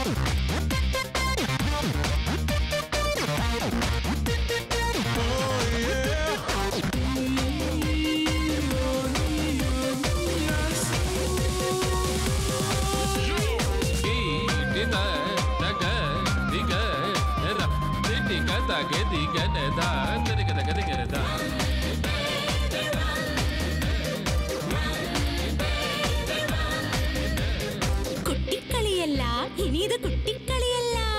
കുട്ടിക്കളിയല്ല ഇനി ഇത് കുട്ടിക്കളിയല്ല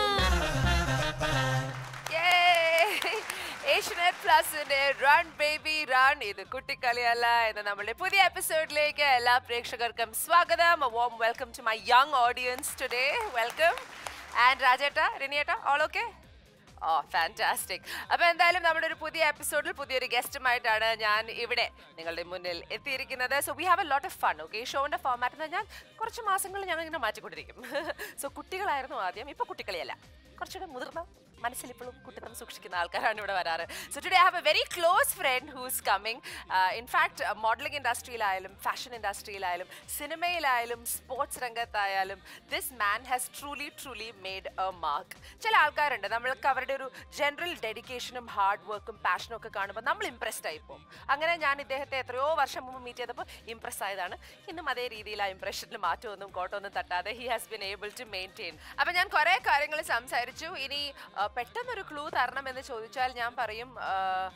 ഏഷ്യനെറ്റ് പ്ലസിന്റെ റൺ ബേബി റൺ ഇത് കുട്ടിക്കളിയല്ല എന്ന നമ്മുടെ പുതിയ എപ്പിസോഡിലേക്ക് എല്ലാ പ്രേക്ഷകർക്കും സ്വാഗതം warm welcome to my young audience today welcome and രാജേട്ട റിനിയേട്ട ഓൾ ഓക്കെ ഓ ഫാന്റാസ്റ്റിക് അപ്പൊ എന്തായാലും നമ്മുടെ ഒരു പുതിയ എപ്പിസോഡിൽ പുതിയൊരു ഗസ്റ്റുമായിട്ടാണ് ഞാൻ ഇവിടെ നിങ്ങളുടെ മുന്നിൽ എത്തിയിരിക്കുന്നത് so we have a lot of fun okay ഈ ഷോന്റെ ഫോമാറ്റ് എന്ന് ഞാൻ കുറച്ച് മാസങ്ങളിൽ ഞങ്ങൾ ഇങ്ങനെ മാറ്റിക്കൊണ്ടിരിക്കും സോ കുട്ടികളായിരുന്നു ആദ്യം ഇപ്പൊ കുട്ടികളിയല്ല കുറച്ചുകൂടെ മുതിർന്ന മനസ്സിൽ ഇപ്പോഴും കുട്ടിത്തം സൂക്ഷിക്കുന്ന ആൾക്കാരാണ് ഇവിടെ വരാറ് so today have a very close friend who's coming in fact modelling ഇൻഡസ്ട്രിയിലായാലും ഫാഷൻ ഇൻഡസ്ട്രിയിലായാലും സിനിമയിലായാലും സ്പോർട്സ് രംഗത്തായാലും this man has truly truly made a mark ചില ആൾക്കാരുണ്ട് നമ്മൾക്ക് അവരുടെ ഒരു ജനറൽ ഡെഡിക്കേഷനും ഹാർഡ് വർക്കും പാഷനും ഒക്കെ കാണുമ്പോൾ നമ്മൾ ഇംപ്രസ്ഡ് ആയി പോകും അങ്ങനെ ഞാൻ ഇദ്ദേഹത്തെ എത്രയോ വർഷം മുമ്പ് മീറ്റ് ചെയ്തപ്പോൾ ഇംപ്രസ് ആയതാണ് ഇന്നും അതേ രീതിയിൽ ആ ഇംപ്രഷനിൽ മാറ്റമൊന്നും കോട്ടമൊന്നും തട്ടാതെ he has been able to maintain അപ്പം ഞാൻ കുറേ കാര്യങ്ങൾ സംസാരിച്ചു ഇനി ആ, പെട്ടെന്നൊരു ക്ലൂ തരണം എന്ന് ചോദിച്ചാൽ ഞാൻ പറയും ആ,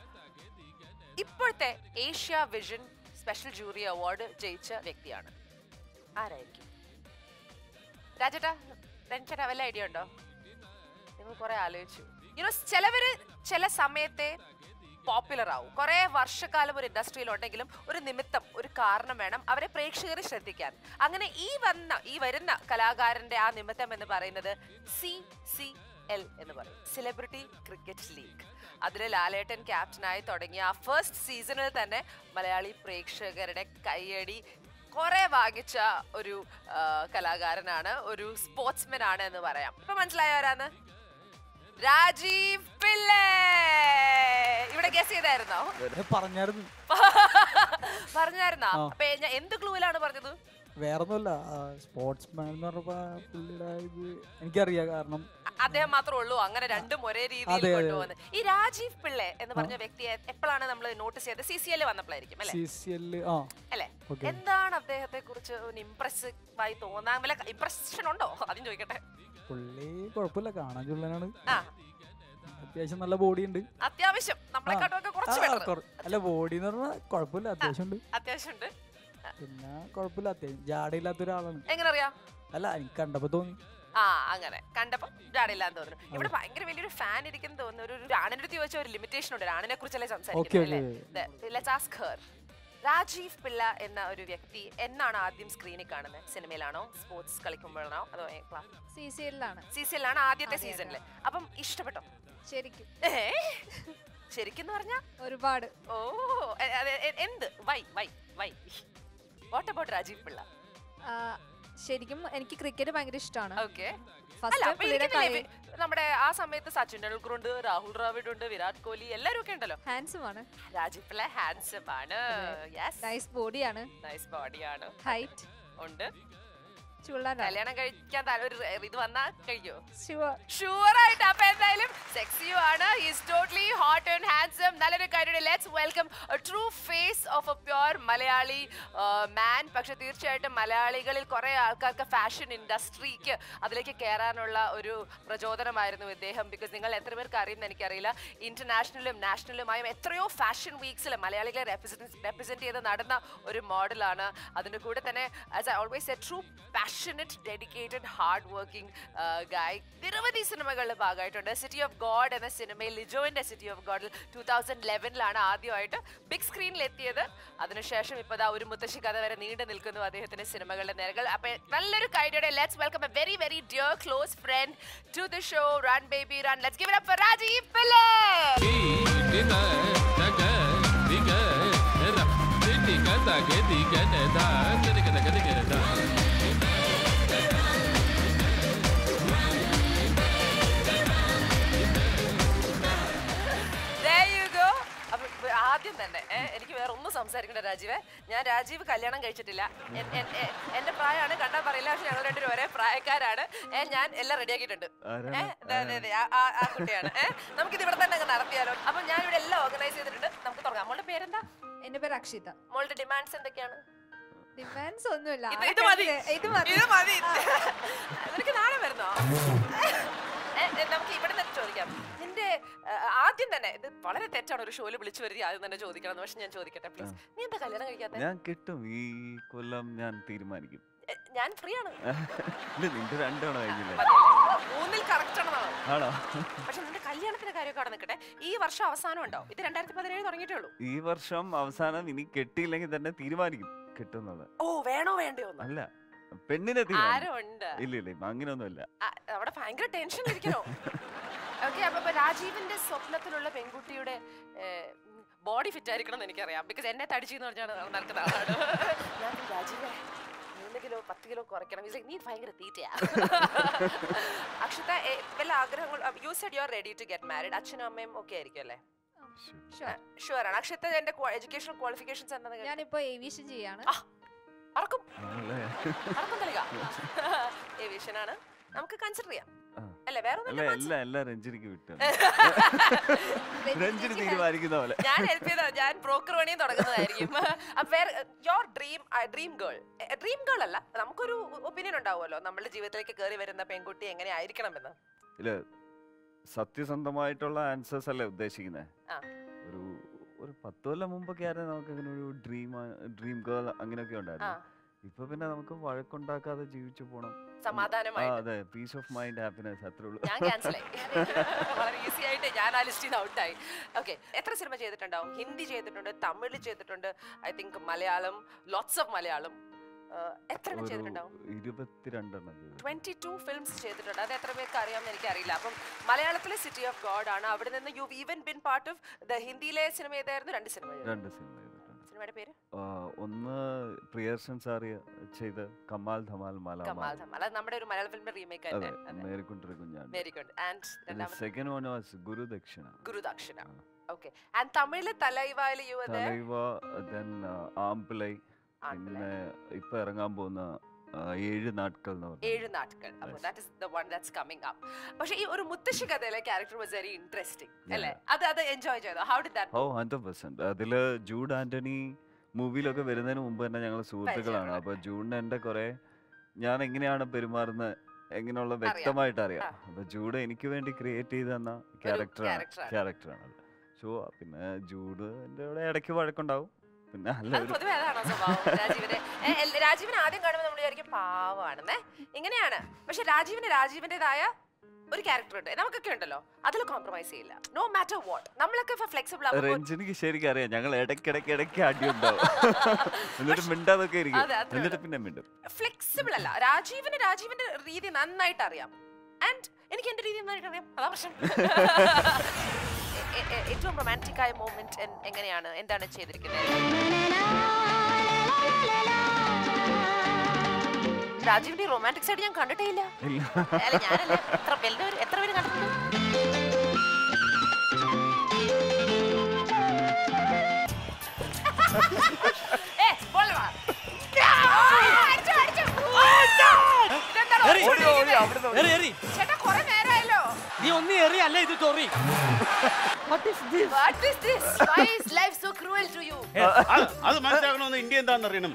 ഇപ്പോഴത്തെ Asia vision special jury award ജയിച്ച വ്യക്തിയാണ് ആരായിരിക്കും രാജേട്ടാ രഞ്ജന വല്ല ഐഡിയ ഉണ്ടോ നിങ്ങൾ കുറെ ആലോചിച്ചു യുനോ ചിലവര് ചില സമയത്തെ പോപ്പുലർ ആവും കുറെ വർഷക്കാലം ഒരു ഇൻഡസ്ട്രിയിൽ ഉണ്ടെങ്കിലും ഒരു നിമിത്തം ഒരു കാരണം വേണം അവരെ പ്രേക്ഷകർ ശ്രദ്ധിക്കാൻ അങ്ങനെ ഈ വന്ന ഈ വരുന്ന കലാകാരന്റെ ആ നിമിത്തം എന്ന് പറയുന്നത് സി സി എൽ എന്ന് പറയും സെലിബ്രിറ്റി ക്രിക്കറ്റ് ലീഗ് അതിൽ ലാലേട്ടൻ ക്യാപ്റ്റനായി തുടങ്ങിയ ആ ഫസ്റ്റ് സീസണിൽ തന്നെ മലയാളി പ്രേക്ഷകരുടെ കൈയടി കുറെ വാങ്ങിച്ച ഒരു ആ, കലാകാരനാണ് ഒരു സ്പോർട്സ്മാൻ ആണ് എന്ന് പറയാം ഇപ്പൊ മനസ്സിലായവരാന്ന് രാജീവ് പിള്ളേ ഇവിടെ ഗസ് ചെയ്തായിരുന്നോ പറഞ്ഞായിരുന്നു പറഞ്ഞായിരുന്നോ ആ. അപ്പൊ ഞാൻ എന്ത് ക്ലൂവിലാണ് പറഞ്ഞത് വേറൊന്നുമല്ല സ്പോർട്സ്മാൻ എന്ന് പറഞ്ഞപ്പോ പുള്ളിയുടെ ഇത് എനിക്കറിയാം കാരണം അ- അദ്ദേഹം മാത്രമേ ഉള്ളൂ അങ്ങനെ രണ്ടും ഒരേ രീതിയിൽ അതെ, അതെ. കൊണ്ടുപോകുന്നത് ഈ രാജീവ് പിള്ളെ എന്ന് പറഞ്ഞ വ്യക്തിയെ എപ്പോഴാണ് നമ്മൾ നോട്ടീസ് ചെയ്തത് സി സി എൽ വന്നപ്പോഴായിരിക്കും അല്ലെ സി സി എല്ലിൽ ആ അല്ലെ ഓക്കെ എന്താണ് അദ്ദേഹത്തെ കുറിച്ച് ഒരു ഇംപ്രസീവ് ആയി തോന്നാൻ വല്ല ഇംപ്രഷൻ ഉണ്ടോ അതും ചോദിക്കട്ടെ പുള്ളി കുഴപ്പമില്ല കാണാൻ ചുള്ളനാണ് ആ അത്യാവശ്യം നല്ല ബോഡി ഉണ്ട് അത്യാവശ്യം നമ്മളെക്കാട്ടുമൊക്കെ കുറച്ച് ആ, better. കുറ- അല്ല ബോഡി എന്ന് പറഞ്ഞാൽ കുഴപ്പമില്ല അത്യാവശ്യം ഉണ്ട് അത്യാവശ്യം ഉണ്ട് പിന്നെ കുഴപ്പമില്ല അത്യാവശ്യം ജാടയില്ലാത്ത ഒരാളാണ് എങ്ങനെ അറിയാം അല്ല എനിക്ക് കണ്ടപ്പോ തോന്നി ആ അങ്ങനെ കണ്ടപ്പോ ജാടില്ലാന്ന് തോന്നുന്നു ഇവിടെ ഭയങ്കര വലിയൊരു ഫാൻ ഇരിക്കുന്ന തോന്നുന്നു ഒരു ഒരു ആണിന്റെ അടുത്ത് ചോദിച്ച ഒരു ലിമിറ്റേഷൻ ഉണ്ട് ഒരു ആണിനെ കുറിച്ചല്ലേ ഓക്കെ സംസാരിക്കുന്നത് അല്ലേ Let's ask her. Rajeev Pillai എന്ന ഒരു വ്യക്തി എന്നാണ് ആദ്യം സ്ക്രീനിൽ കാണുന്നത് സിനിമയിലാണോ സ്പോർട്സ് കളിക്കുമ്പോഴാണോ അതോ സി സി എല്ലാണ് സി സി എല്ലാണ് ആദ്യത്തെ അതെ, അതെ. സീസണിൽ അപ്പം ഇഷ്ടപ്പെട്ടോ ശരിക്കും ഏ? ശരിക്കും പറഞ്ഞ ഒരുപാട് ഓ എ- അതെ, എ- എന്ത് why why why what about Rajeev Pillai ആ, ശരിക്കും എനിക്ക് ക്രിക്കറ്റ് ഭയങ്കര ഇഷ്ടമാണ് ഓക്കെ അല്ല ഫസ്റ്റ് അപ്പൊ പുള്ളിയുടെ ഇരിക്കുന്നില്ലേ കളി വി- നമ്മുടെ ആ സമയത്ത് സച്ചിൻ ടെണ്ടുൽക്കർ ഉണ്ട് രാഹുൽ ദ്രാവിഡ് ഉണ്ട് വിരാട് കോഹ്ലി എല്ലാരും ഒക്കെ ഉണ്ടല്ലോ ഹാൻഡ്സം ആണ് രാജീവ് പിള്ള ഹാൻഡ്സം ആണ് യെസ് നൈസ് ബോഡിയാണ് നൈസ് ബോഡിയാണ് ഹൈറ്റ് ഉണ്ട് ചുള്ളനാണ് കല്യാണം കഴിക്കാൻ താല്പര്യം- ഒരു റെ- ഇത് വന്നാ കഴിയോ ഷുവർ ഷുവർ ആയിട്ട് അപ്പൊ എന്തായാലും സെക്സിയും ആണ് is totally hot and handsome നല്ലൊരു കാര്യമാണ് let's welcome true face of a pure Malayali man പക്ഷെ തീർച്ചയായിട്ടും മലയാളികളിൽ കുറെ ആൾക്കാർക്ക് ഫാഷൻ ഇൻഡസ്ട്രിക്ക് അതിലേക്ക് കയറാനുള്ള ഒരു പ്രചോദനമായിരുന്നു ഇദ്ദേഹം ബിക്കോസ് നിങ്ങൾ എത്ര പേർക്ക് അറിയുമെന്ന് എനിക്കറിയില്ല ഇന്റർനാഷണലും നാഷണലുമായും എത്രയോ ഫാഷൻ വീക്സിൽ മലയാളികളെ റെപ്രസെന്റ് ചെയ്ത് നടന്ന ഒരു മോഡലാണ് അതിൻ്റെ കൂടെ തന്നെ as I always a true passionate dedicated hard working guy നിരവധി സിനിമകളിൽ ഭാഗമായിട്ടുണ്ട് സിറ്റി ഓഫ് ഗോഡ് എന്ന സിനിമയിൽ ലിജോയിന്റെ സിറ്റി ഓഫ് ഗോഡിൽ ടൂ തൗസൻഡ് ലെവനിലാണ് ആദ്യമായിട്ട് ബിഗ് സ്ക്രീനിൽ എത്തിയത് അതിനുശേഷം ഇപ്പോൾ ദാ ഒരു മുത്തശ്ശി കഥ വരെ നീണ്ടു നിൽക്കുന്നു അദ്ദേഹത്തിന്റെ സിനിമകളുടെ നിരകൾ അപ്പൊ നല്ലൊരു കൈഡിയുടെ let's welcome a very very dear close friend to the show run baby run let's give it up for Rajeev Pillai There you go. അപ്പൊ ഇപ്പൊ ആദ്യം തന്നെ ഏ, എനിക്ക് വേറെ ഒന്നും ഒന്നും സംസാരിക്കണ്ട രാജീവേ ഞാൻ രാജീവ് കല്യാണം കഴിച്ചിട്ടില്ല എൻ- എൻ- എ- എന്റെ പ്രായമാണ് കണ്ടാൽ പറയില്ല പക്ഷെ ഞങ്ങൾ രണ്ടുപേരും ഒരേ പ്രായക്കാരാണ് ഏ, ഞാൻ എല്ലാം റെഡിയാക്കിയിട്ടുണ്ട് ആരാണ്? ഏ, ദേ, ദേ, ദേ, ആ- ആ- ആ കുട്ടിയാണ് ഏ, നമുക്കിത് ഇവിടെ തന്നെ അങ്ങ് നടത്തിയാലോ അപ്പൊ ഞാൻ ഇവിടെ എല്ലാം ഓർഗനൈസ് ചെയ്തിട്ടുണ്ട് നമുക്ക് തുടങ്ങാം മോളുടെ പേരെന്താ എന്റെ പേര് അക്ഷിത മോളുടെ ഡിമാൻഡ്സ് എന്തൊക്കെയാണ് ഡിമാൻഡ്സ് ഒന്നുമില്ല ഇത് ഇത് മതി ഇത് മതി ഇത് മതി നിനക്ക് നാളെ വരുന്നോ ഏ, ഏ, നമുക്ക് ഇവിടെ നിന്ന് ചോദിക്കാം നിന്റെ ആ, ആദ്യം തന്നെ ഇത് വളരെ തെറ്റാണ് ഒരു ഷോയിൽ വിളിച്ചു വരുത്തി ആദ്യം തന്നെ ചോദിക്കണം പക്ഷെ ഞാൻ ചോദിക്കട്ടെ പ്ലീസ് നീ എന്താ കല്യാണം കഴിക്കാത്ത ഞാൻ കിട്ടും ഈ കൊല്ലം ഞാൻ തീരുമാനിക്കും ഞാൻ ഫ്രീ ആണ് ഇല്ല നിന്റെ രണ്ടെണ്ണം കഴിഞ്ഞില്ലേ മതിയല്ലേ? മൂന്നിൽ കറക്റ്റ് ആണെന്നാണ് ആണോ പക്ഷെ നിന്റെ കല്യാണത്തിന്റെ കാര്യമൊക്കെ അവിടെ നിൽക്കട്ടെ ഈ വർഷം അവസാനം ഉണ്ടോ ഇത് രണ്ടായിരത്തി പതിനേഴ് തുടങ്ങിയിട്ടേ ഉള്ളൂ ഈ വർഷം അവസാനം ഇനി കെട്ടിയില്ലെങ്കിൽ തന്നെ തീരുമാനിക്കും കിട്ടുന്നത് ഓ വേണോ വേണ്ടയോ എന്ന് അല്ല പെണ്ണിനെ തീരുമാനിക്കും ആരോ ഉണ്ട് ഇല്ല ഇല്ല ഇപ്പൊ അങ്ങനെയൊന്നുമില്ല ആ, അവിടെ ഭയങ്കര ടെൻഷൻ ഇരിക്കണോ ഓക്കെ അപ്പൊ ഇപ്പൊ രാജീവിന്റെ സ്വപ്നത്തിലുള്ള പെൺകുട്ടിയുടെ ബോഡി ഫിറ്റ് ആയിരിക്കണം എന്ന് എനിക്കറിയാം ബിക്കോസ് എന്നെ തടിച്ചെന്ന് പറഞ്ഞാണ് നടക്കുന്ന ആളാണ് ഞാൻ പറഞ്ഞു, രാജീവേ മൂന്ന് കിലോ പത്ത് കിലോ കുറയ്ക്കണം He's like, നീ ഭയങ്കര തീറ്റയാ അക്ഷത ഏ, വല്ല ആഗ്രഹങ്ങൾ you said you are ready to get married അച്ഛനും അമ്മയും ഒക്കെ ആയിരിക്കും അല്ലേ Sure. ഷുവർ ആണ് അക്ഷത എന്റെ എഡ്യൂക്കേഷൻ ക്വാളിഫിക്കേഷൻസ് എന്താണെന്ന് ഞാനിപ്പോ ഏവിയേഷൻ ചെയ്യാണ് ആ. പറക്കും ആണല്ലേ? പറക്കും തളിക ഏവിയേഷൻ ആണ് നമുക്ക് കൺസിഡർ ചെയ്യാം ആ. അല്ലേ വേറെ അല്ല ഒന്നും എല്ലാം എല്ലാം രഞ്ജിനിക്ക് വിട്ടു രഞ്ജിനി രഞ്ജിനി ചേച്ചി തീരുമാനിക്കുന്ന പോലെ ഞാൻ ഹെൽപ്പ് ചെയ്ത ഞാൻ ബ്രോക്കർ പണിയും തുടങ്ങുന്നതായിരിക്കും അപ്പൊ വേറെ your dream dream girl dream girl അല്ല നമുക്കൊരു ഒപ്പീനിയൻ ഉണ്ടാവുമല്ലോ നമ്മുടെ ജീവിതത്തിലേക്ക് കയറി വരുന്ന പെൺകുട്ടി എങ്ങനെ ആയിരിക്കണമെന്ന് ഇല്ല സത്യസന്ധമായിട്ടുള്ള ആൻസേഴ്സ് അല്ലേ ഉദ്ദേശിക്കുന്നത് ആ. ഒരു ഒരു പത്ത് കൊല്ലം മുമ്പൊക്കെ ആയിരുന്നു നമുക്ക് അങ്ങനെ ഒരു ഡ്രീം ഡ്രീം ഗേൾ അങ്ങനെയൊക്കെ ആ ഉണ്ടായിരുന്നു ഇപ്പൊ പിന്നെ നമുക്ക് വഴക്കുണ്ടാക്കാതെ ജീവിച്ചു പോണം ആ സമാധാനമായിട്ട് അതെ പീസ് ഓഫ് മൈൻഡ് ഹാപ്പിനെസ് അത്രേ ഉള്ളൂ ഞാൻ ക്യാൻസൽ ആയി വളരെ ഈസി ആയിട്ട് ഞാൻ ആ ലിസ്റ്റിൽ നിന്ന് ഔട്ടായി ഓക്കെ എത്ര സിനിമ ചെയ്തിട്ടുണ്ടാവും ഹിന്ദി ചെയ്തിട്ടുണ്ട് തമിഴ് ചെയ്തിട്ടുണ്ട് I think Malayalam lots of Malayalam ah എത്ര എണ്ണം ഒരു ചെയ്തിട്ടുണ്ടാവും ഇരുപത്തിരണ്ടെണ്ണം ചെയ്തു. ട്വന്റി ടു ഫിലിംസ് ചെയ്തിട്ടുണ്ട് അത് എത്ര പേർക്ക് അറിയാമെന്ന് എനിക്കറിയില്ല അപ്പം മലയാളത്തിലെ സിറ്റി ഓഫ് ഗോഡ് ആണ് അവിടെ നിന്ന് you even been part of the ഹിന്ദിയിലെ സിനിമ ഏതായിരുന്നു രണ്ട് സിനിമ രണ്ട് സിനിമ ചെയ്തിട്ടുണ്ട് സിനിമയുടെ പേര് ആ, ഒന്ന് പ്രിയർഷൻ സാർ ചെയ്ത കമാൽ ധമാൽ കമാൽ മലാമാൽ ധമാൽ അത് നമ്മുടെ ഒരു മലയാള ഫിലിമിന്റെ റീമേക്ക് അതെ തന്നെ മേരിക്കുണ്ടൊരു കുഞ്ഞാണ് വെരി ഗുഡ് ആൻഡ് രണ്ടാമത് second one was Gurudakshina Gurudakshina ആ. ഓക്കെ ആൻഡ് തമിഴിലെ തലൈവായിൽ യു അതെ തലൈവ ദെൻ ആംപിളൈ പിന്നെ ഇപ്പൊ ഇറങ്ങാൻ പോകുന്ന ആ, ഏഴ് നാട്കൾ എന്ന് പറഞ്ഞു ഏഴ് നാട്ടുകൾ അപ്പോൾ Yes. That is the one that's coming up പക്ഷേ ഈ ഒരു മുത്തശ്ശി കഥയിലെ character was very interesting Yeah. അല്ലേ അത് അത് എൻജോയ് ചെയ്തോ how did that oh hundred percent അതില് ജൂഡ് ആന്റണി മൂവിയിലൊക്കെ വരുന്നതിന് മുമ്പ് തന്നെ ഞങ്ങൾ സുഹൃത്തുക്കളാണ് അപ്പൊ ജൂഡിന് എന്റെ കുറെ ഞാൻ എങ്ങനെയാണ് പെരുമാറുന്നത് എങ്ങനെയുള്ള വ്യക്തമായിട്ട് അറിയാം ആ. അപ്പൊ ജൂഡ് എനിക്ക് വേണ്ടി ക്രിയേറ്റ് ചെയ്ത് തന്ന ക്യാരക്ടറാണ് character ആണ്. ക്യാരക്ടറാണ് അത് സോ പിന്നെ ജൂഡ് എന്റെ ഇവിടെ ഇടയ്ക്ക് വഴക്കുണ്ടാവും പിന്നെ അല്ല അത് ഒരു പൊതുവെ അതാണോ സ്വഭാവം രാജീവിന് ഏ, എൽ- രാജീവിനെ ആദ്യം കാണുമ്പോൾ നമ്മൾ വിചാരിക്കും പാവാണെന്നേ ഇങ്ങനെയാണ് പക്ഷെ രാജീവിന് രാജീവിന്റേതായ ഒരു ക്യാരക്ടർ ഉണ്ട് നമുക്കൊക്കെ ഉണ്ടല്ലോ അതിൽ കോംപ്രമൈസ് ചെയ്യില്ല നോ മാറ്റർ വാട്ട് നമ്മളൊക്കെ ഫ്ലെക്സിബിൾ ആകുമ്പോൾ രഞ്ജനിക്ക് ശരിക്കും അറിയാം ഞങ്ങൾ ഇടയ്ക്കിടയ്ക്ക് ഇടയ്ക്ക് അടിയുണ്ടാവും എന്നിട്ട് മിണ്ടാതൊക്കെ ഇരിക്കും അതെ, അത്രേ എന്നിട്ട് ഉള്ളൂ. പിന്നെ മിണ്ടും ഫ്ലെക്സിബിൾ അല്ല രാജീവിന് രാജീവിന്റെ രീതി നന്നായിട്ട് അറിയാം ആൻഡ് എനിക്ക് എന്റെ രീതി നന്നായിട്ട് അറിയാം അതാ പ്രശ്നം എ- എ- ഏറ്റവും റൊമാൻറ്റിക് ആയ മൂമെന്റ് എങ്ങനെയാണ് എന്താണ് ചെയ്തിരിക്കുന്നത് രാജീവിന്റെ റൊമാൻറ്റിക് സൈഡ് ഞാൻ കണ്ടിട്ടേ ഇല്ല ഇല്ല അല്ല ഞാനല്ല എത്ര വലുതൊരു എത്ര പേര് കണ്ടിട്ടുണ്ട് ഏ, ബോൾ വാ. അടിച്ചു, അടിച്ചു. ഇതെന്താണോ എറി. ഓടിക്കൊണ്ടിരിക്കുന്നെ? എറി എറി ചേട്ടാ കുറെ നേരമായല്ലോ നീ ഒന്ന് എറി അല്ല ഇത് ചൊറി What is this? Why is life so cruel to you? അത് അത് മനസ്സിലാക്കണമെന്ന് ഇന്ത്യ എന്താണെന്ന് അറിയണം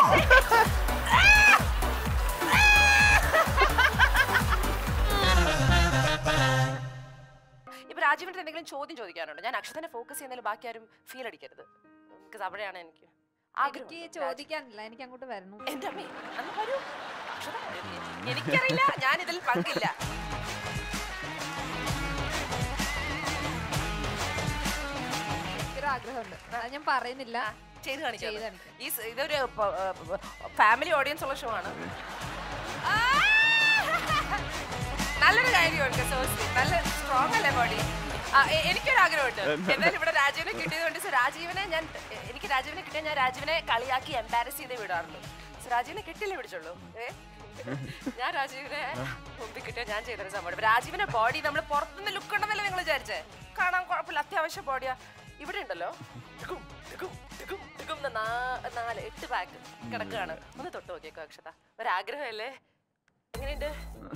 ഇപ്പൊ രാജീവിന്റെ എന്തെങ്കിലും ചോദ്യം ചോദിക്കാനുണ്ടോ ഞാൻ അക്ഷതനെ ഫോക്കസ് ചെയ്യുന്നതിൽ ബാക്കി ആരും ഫീൽ അടിക്കരുത് ബിക്കോസ് അവിടെയാണ് എനിക്ക് ആഗ്രഹം എനിക്ക് ചോദിക്കാനില്ല എനിക്ക് അങ്ങോട്ട് വരണം എന്റെ അമ്മേ അന്ന് വരൂ അക്ഷത എനിക്കറിയില്ല ഞാൻ ഇതിൽ പങ്കില്ല എനിക്കൊരു ആഗ്രഹമുണ്ട് അത് ഞാൻ പറയുന്നില്ല ചെയ്ത് കാണിക്കാം ചെയ്ത് അത്. കാണിക്കാം. ഈ സ് ഇതൊരു ഫാമിലി ഓഡിയൻസ് ഉള്ള ഷോ ആണ് ആ! നല്ലൊരു കാര്യമുണ്ട് സോസ്ലി നല്ല സ്ട്രോങ് അല്ലേ ബോഡി എനിക്കൊരു ആഗ്രഹമുണ്ട് എന്തായാലും ഇവിടെ രാജീവിനെ കിട്ടിയത് കൊണ്ട് സോ രാജീവിനെ ഞാൻ എ- എനിക്ക് രാജീവിനെ കിട്ടിയാൽ ഞാൻ രാജീവിനെ കളിയാക്കി എംബാരസ് ചെയ്ത് വിടാറുള്ളൂ സോ രാജീവിനെ കിട്ടില്ലേ പിടിച്ചുള്ളൂ ഏ ഞാൻ രാജീവിനെ മുമ്പിൽ കിട്ടിയാൽ ഞാൻ ചെയ്തൊരു സംഭവം രാജീവിന്റെ ബോഡി നമ്മൾ പുറത്തുനിന്ന് ലുക്ക് ഉണ്ടെന്നല്ലേ നിങ്ങൾ വിചാരിച്ചേ കാണാൻ കുഴപ്പമില്ല അത്യാവശ്യം ബോഡിയാ ഇവിടെ ഉണ്ടല്ലോ ടുക്കും, ടുക്കും, ടുക്കും, ടുക്കും മൂന്ന് നാ- നാല് എട്ട് പാക്ക് കിടക്കുകയാണ് ഒന്ന് തൊട്ട് നോക്കിയേക്കോ അക്ഷത ഒരാഗ്രഹമല്ലേ എങ്ങനെയുണ്ട്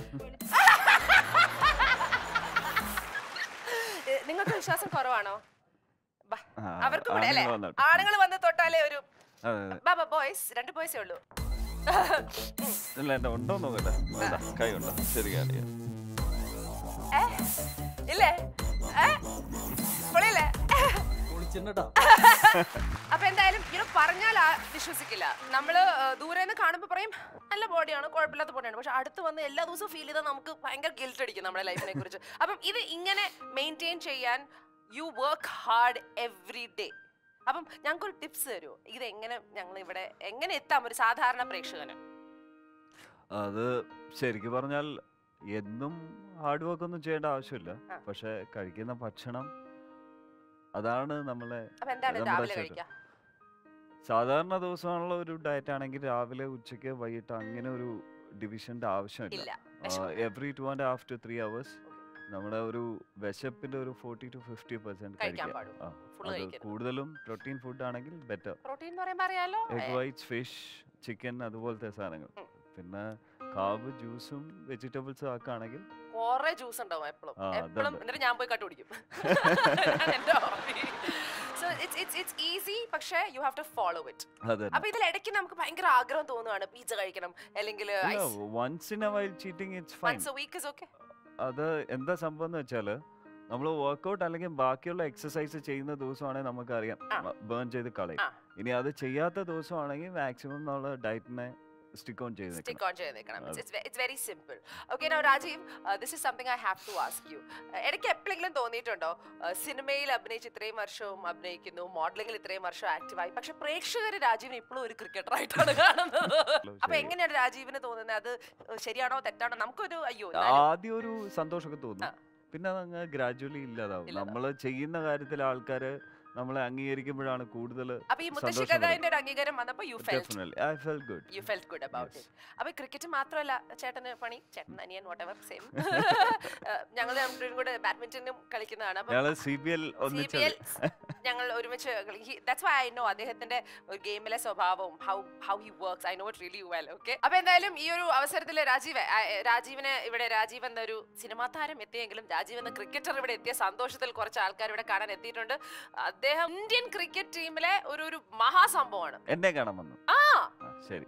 ഏ, നിങ്ങൾക്ക് വിശ്വാസം കുറവാണോ ബാ, ആ, അവർക്കും കൂടെ അല്ലേ ആണുങ്ങൾ വന്നോട്ടെ. ആണുങ്ങൾ വന്ന് തൊട്ടാലേ ഒരു അതെ അതെ ബാബാ ബോയ്സ് രണ്ട് ബോയ്സേ ഉള്ളൂ ഇല്ല എന്റെ ഉണ്ടോ നോക്കട്ടെ വേണ്ട, കൈ ഉണ്ടോ ശരി കാണിക്കാം ഏ? ഇല്ലേ ഏ? പൊളിയല്ലേ വിളിച്ചിട്ടോ അപ്പൊ എന്തായാലും ഇങ്ങനെ പറഞ്ഞാൽ ആ വിശ്വസിക്കില്ല നമ്മള് ദൂരെ നിന്ന് കാണുമ്പോൾ പറയും നല്ല ബോഡിയാണ് കുഴപ്പമില്ലാത്ത ബോഡിയാണ് പക്ഷെ അടുത്ത് വന്ന് എല്ലാ ദിവസവും ഫീൽ ചെയ്താൽ നമുക്ക് ഭയങ്കര ഗിൽറ്റ് അടിക്കും നമ്മുടെ ലൈഫിനെ കുറിച്ച് അപ്പം ഇത് ഇങ്ങനെ മെയിൻറ്റെയിൻ ചെയ്യാൻ you work hard every day അപ്പം ഞങ്ങൾക്കൊരു ടിപ്സ് തരുമോ ഇത് എങ്ങനെ ഞങ്ങൾ ഇവിടെ എങ്ങനെ എത്താം ഒരു സാധാരണ പ്രേക്ഷകന് അത് ശരിക്കും പറഞ്ഞാൽ എന്നും ഹാർഡ് വർക്ക് ഒന്നും ചെയ്യേണ്ട ആവശ്യമില്ല ആ. പക്ഷെ കഴിക്കുന്ന ഭക്ഷണം അതാണ് നമ്മളെ അപ്പൊ എന്താണ് നമ്മുടെ രാവിലെ ശരീരം. കഴിക്കുക സാധാരണ ദിവസമുള്ള ഒരു ഡയറ്റ് ആണെങ്കിൽ രാവിലെ ഉച്ചയ്ക്ക് വൈകിട്ട് അങ്ങനെ ഒരു ഡിവിഷന്റെ ആവശ്യമില്ല ഇല്ല വിശപ്പില്ല. Every two and half to three hours നമ്മുടെ ഒരു വിശപ്പിന്റെ ഒരു ഫോർട്ടി ടു ഫിഫ്റ്റി പെർസെന്റ് കഴിക്കാൻ കഴിക്കാം പാടും. ആ, Full അത് കഴിക്കരുത്. കൂടുതലും പ്രോട്ടീൻ ഫുഡ് ആണെങ്കിൽ ബെറ്റർ പ്രോട്ടീൻ എന്ന് പറയുമ്പോൾ അറിയാലോ എഗ് വൈറ്റ്സ് ഫിഷ് ചിക്കൻ അതുപോലത്തെ സാധനങ്ങൾ ഉം. പിന്നെ കാവ് ജ്യൂസും വെജിറ്റബിൾസും ഒക്കെ ആണെങ്കിൽ കൊറേ ജ്യൂസ് ഉണ്ടാവും എപ്പോഴും ആ, എപ്പോഴും അതുണ്ട്. എന്നിട്ട് ഞാൻ പോയി കട്ട് കുടിക്കും എന്റെ so it's it's it's easy പക്ഷേ you have to follow it അതെ അപ്പൊ ഇതിൽ ഇടയ്ക്ക് നമുക്ക് ഭയങ്കര ആഗ്രഹം തോന്നുവാണ് പിസ്സ കഴിക്കണം അല്ലെങ്കിൽ once in a while cheating it's fine once a week is okay അത് എന്താ സംഭവം എന്ന് വെച്ചാല് നമ്മൾ വർക്കൗട്ട് അല്ലെങ്കിൽ ബാക്കിയുള്ള എക്സസൈസ് ചെയ്യുന്ന ദിവസമാണെങ്കിൽ നമുക്കറിയാം ആ. ബേൺ ചെയ്ത് കളയും ആ. ഇനി അത് ചെയ്യാത്ത ദിവസമാണെങ്കിൽ മാക്സിമം നമ്മൾ ഡയറ്റിനെ സ്റ്റിക്ക് ഓൺ ചെയ്ത് സ്റ്റിക്ക് നിൽക്കണം ഓൺ ചെയ്ത് നിൽക്കണം അതെ. It's very simple okay no Rajeev this is something I have to ask you ഇടയ്ക്ക് എപ്പോഴെങ്കിലും തോന്നിയിട്ടുണ്ടോ Uh, സിനിമയിൽ അഭിനയിച്ച് ഇത്രയും വർഷവും അഭിനയിക്കുന്നു മോഡലിംഗിൽ ഇത്രയും വർഷം ആക്റ്റീവായി പക്ഷെ പ്രേക്ഷകർ രാജീവിനെ ഇപ്പോഴും ഒരു ക്രിക്കറ്റർ ആയിട്ടാണ് കാണുന്നത് അപ്പൊ ശരി. എങ്ങനെയാണ് രാജീവിന് തോന്നുന്നത് അത് ശരിയാണോ തെറ്റാണോ നമുക്കൊരു അയ്യോ എന്നാലും- ആദ്യം ഒരു സന്തോഷമൊക്കെ തോന്നും ആ. പിന്നെ അതങ്ങ് ഗ്രാജുവലി ഇല്ലാതാവും ഇല്ലാതാവും. നമ്മൾ ചെയ്യുന്ന കാര്യത്തിൽ ആൾക്കാര് നമ്മളെ അംഗീകരിക്കുമ്പോഴാണ് കൂടുതൽ അപ്പൊ ഈ മുത്തശ്ശി സന്തോഷം കഥന്റെ ഒരു അംഗീകാരം വന്നപ്പോ you felt definitely I felt good you felt good about Yes. It അപ്പൊ ക്രിക്കറ്റ് മാത്രമല്ല ചേട്ടന് പണി ചേട്ടൻ അനിയൻ വാട്ട് എവർ സെയിം ഞങ്ങൾ രണ്ടുപേരും കൂടെ ബാഡ്മിന്റണും കളിക്കുന്നതാണ് അപ്പൊ ഞങ്ങള് സി ബി എൽ സി ഒന്നിച്ച് ബി എൽ ഞങ്ങൾ ഒരുമിച്ച് ദാറ്റ്സ് വൈ ഐ നോ അദ്ദേഹത്തിന്റെ ഒരു ഗെയിമിലെ സ്വഭാവവും how how he works I know it really well okay അപ്പൊ എന്തായാലും ഈ ഒരു അവസരത്തിൽ രാജീവ് ആ, ഏ, രാജീവിന് ഇവിടെ രാജീവ് എന്നൊരു സിനിമാ താരം എത്തിയെങ്കിലും രാജീവ് എന്ന ക്രിക്കറ്റർ ഇവിടെ എത്തിയ സന്തോഷത്തിൽ കുറച്ച് ആൾക്കാർ ഇവിടെ കാണാൻ എത്തിയിട്ടുണ്ട് അദ്ദേഹം ഇന്ത്യൻ ക്രിക്കറ്റ് ടീമിലെ ഒരു ഒരു മഹാസംഭവമാണ് എന്നെ കാണാൻ വന്നു ആ ആ, ശരി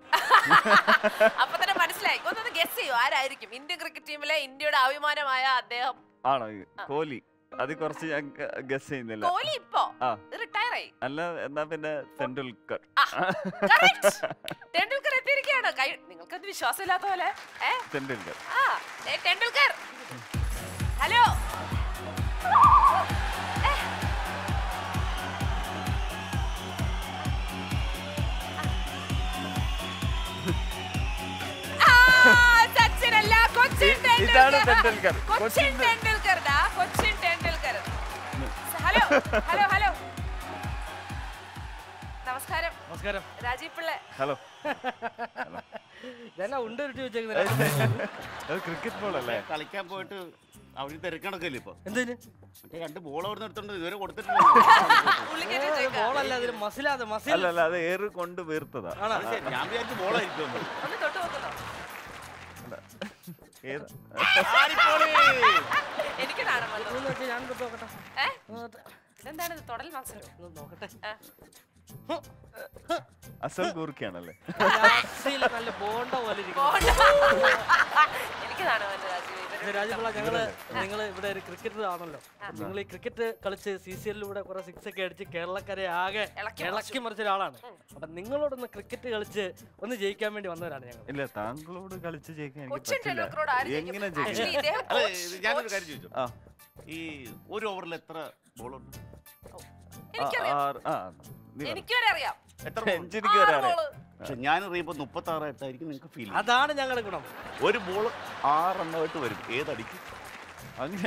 അപ്പൊ തന്നെ മനസ്സിലായി ഒന്നൊന്ന് ഗസ് ചെയ്യൂ ആരായിരിക്കും ഇന്ത്യൻ ക്രിക്കറ്റ് ടീമിലെ ഇന്ത്യയുടെ അഭിമാനമായ അദ്ദേഹം ആണോ ഈ കോഹ്ലി അത് കുറച്ച് ഞാൻ ഗസ് ചെയ്യുന്നില്ല കോഹ്ലി ഇപ്പോ ആ റിട്ടയർ ആയി അല്ല എന്നാ പിന്നെ തെണ്ടുൽക്കർ ആ, correct. ടെണ്ടുൽക്കർ എത്തിയിരിക്കുകയാണ് കൈ നിങ്ങൾക്കത് വിശ്വാസമില്ലാത്ത പോലെ ഏ തെണ്ടുൽക്കർ ആ ഏ, ടെണ്ടുൽക്കർ ഹലോ ഏ. ആ, സച്ചിൻ അല്ല, കൊച്ചിൻ ഇതാണ് ടെണ്ടുൽക്കർ. തെണ്ടുൽക്കർ. കൊച്ചിൻ കൊച്ചിൻ ടെ- ടെണ്ടുൽക്കർ ദാ, Cochin Tendulkar hello hello hello നമസ്കാരം നമസ്കാരം രാജീവ് പിള്ള ഹലോ ഇതെന്നാ ഉണ്ടൊരുട്ടി വെച്ചേക്കുന്നത് അത് ക്രിക്കറ്റ് ബോൾ അല്ലേ കളിക്കാൻ പോയിട്ട് അവർ തിരക്കണക്കല്ലേ ഇപ്പൊ എന്തിന് മറ്റേ രണ്ട് ബോൾ അവിടെ എടുത്തോണ്ട് ഇതുവരെ കൊടുത്തിട്ടില്ല ഉള്ളിക്കേറ്റി വെച്ചേക്കാ. ബോളല്ല അതിന് മസിലാതെ മസിൽ അല്ല അല്ല അത് ഏറ് കൊണ്ട് വീർത്തതാ ആണോ അത് ശരി, ഞാൻ വിചാരിച്ചു ബോളായിരിക്കും ഒന്ന് തൊട്ട് നോക്കുന്നോ ഏത് എനിക്ക് നാണം വന്നു ഇതൊന്ന് വെച്ച് ഞാൻ തൊട്ട് നോക്കട്ടെ ഏ ഒന്ന് തൊട്ട് ഇതെന്താണ് ഇത് തൊടൽ മത്സരം ഒന്ന് നോക്കട്ടെ ആ. അസൽ ഗൂർക്കയാണല്ലേ ലാസ്റ്റില് നല്ല ബോണ്ട പോലെ ഇരിക്കുന്നു പോണ്ട. എനിക്ക് നാണം വന്നു രാജീവ് ഇത് ഇവരുടെ രാജപിള്ള ഞങ്ങള് നിങ്ങൾ ഇവിടെ ഒരു ക്രിക്കറ്റർ ആണല്ലോ നിങ്ങൾ ഈ ക്രിക്കറ്റ് കളിച്ച് സി സി എല്ലിലൂടെ കുറെ സിക്സ് ഒക്കെ അടിച്ച് കേരളക്കരെ ആകെ ഇളക്കി ഇളക്കി മറിച്ച ഒരാളാണ് അപ്പൊ നിങ്ങളോടൊന്ന് ക്രിക്കറ്റ് കളിച്ച് ഒന്ന് ജയിക്കാൻ വേണ്ടി വന്നവരാണ് ഞങ്ങൾ ഇല്ല താങ്കളോട് കളിച്ച് ജയിക്കാൻ എനിക്ക് കൊച്ചിൻ പറ്റില്ല ടെണ്ടുൽക്കറോട് ആര് ജയിക്കും? എങ്ങനെ Actually, ജയിക്കും ഇദ്ദേഹം അല്ല coach- ഇത് ഞാനൊരു coach- കാര്യം ചോദിച്ചു ആ ഈ ഒരു ഓവറിൽ എത്ര ബോളുണ്ട് ആ, എനിക്കറിയാം ആറ് ആ നീ പറ. എനിക്ക് വരെ അറിയാം എത്ര എനിക്ക് ആറ് വരാറേ ബോള്. പക്ഷെ ഞാൻ അറിയുമ്പോൾ മുപ്പത്തി ആറായിട്ടായിരിക്കും നിങ്ങൾക്ക് ഫീൽ അതാണ് ഞങ്ങളുടെ ഗുണം ഒരു ബോൾ ആറെണ്ണമായിട്ട് വരും ഏതടിക്കും അങ്ങനെ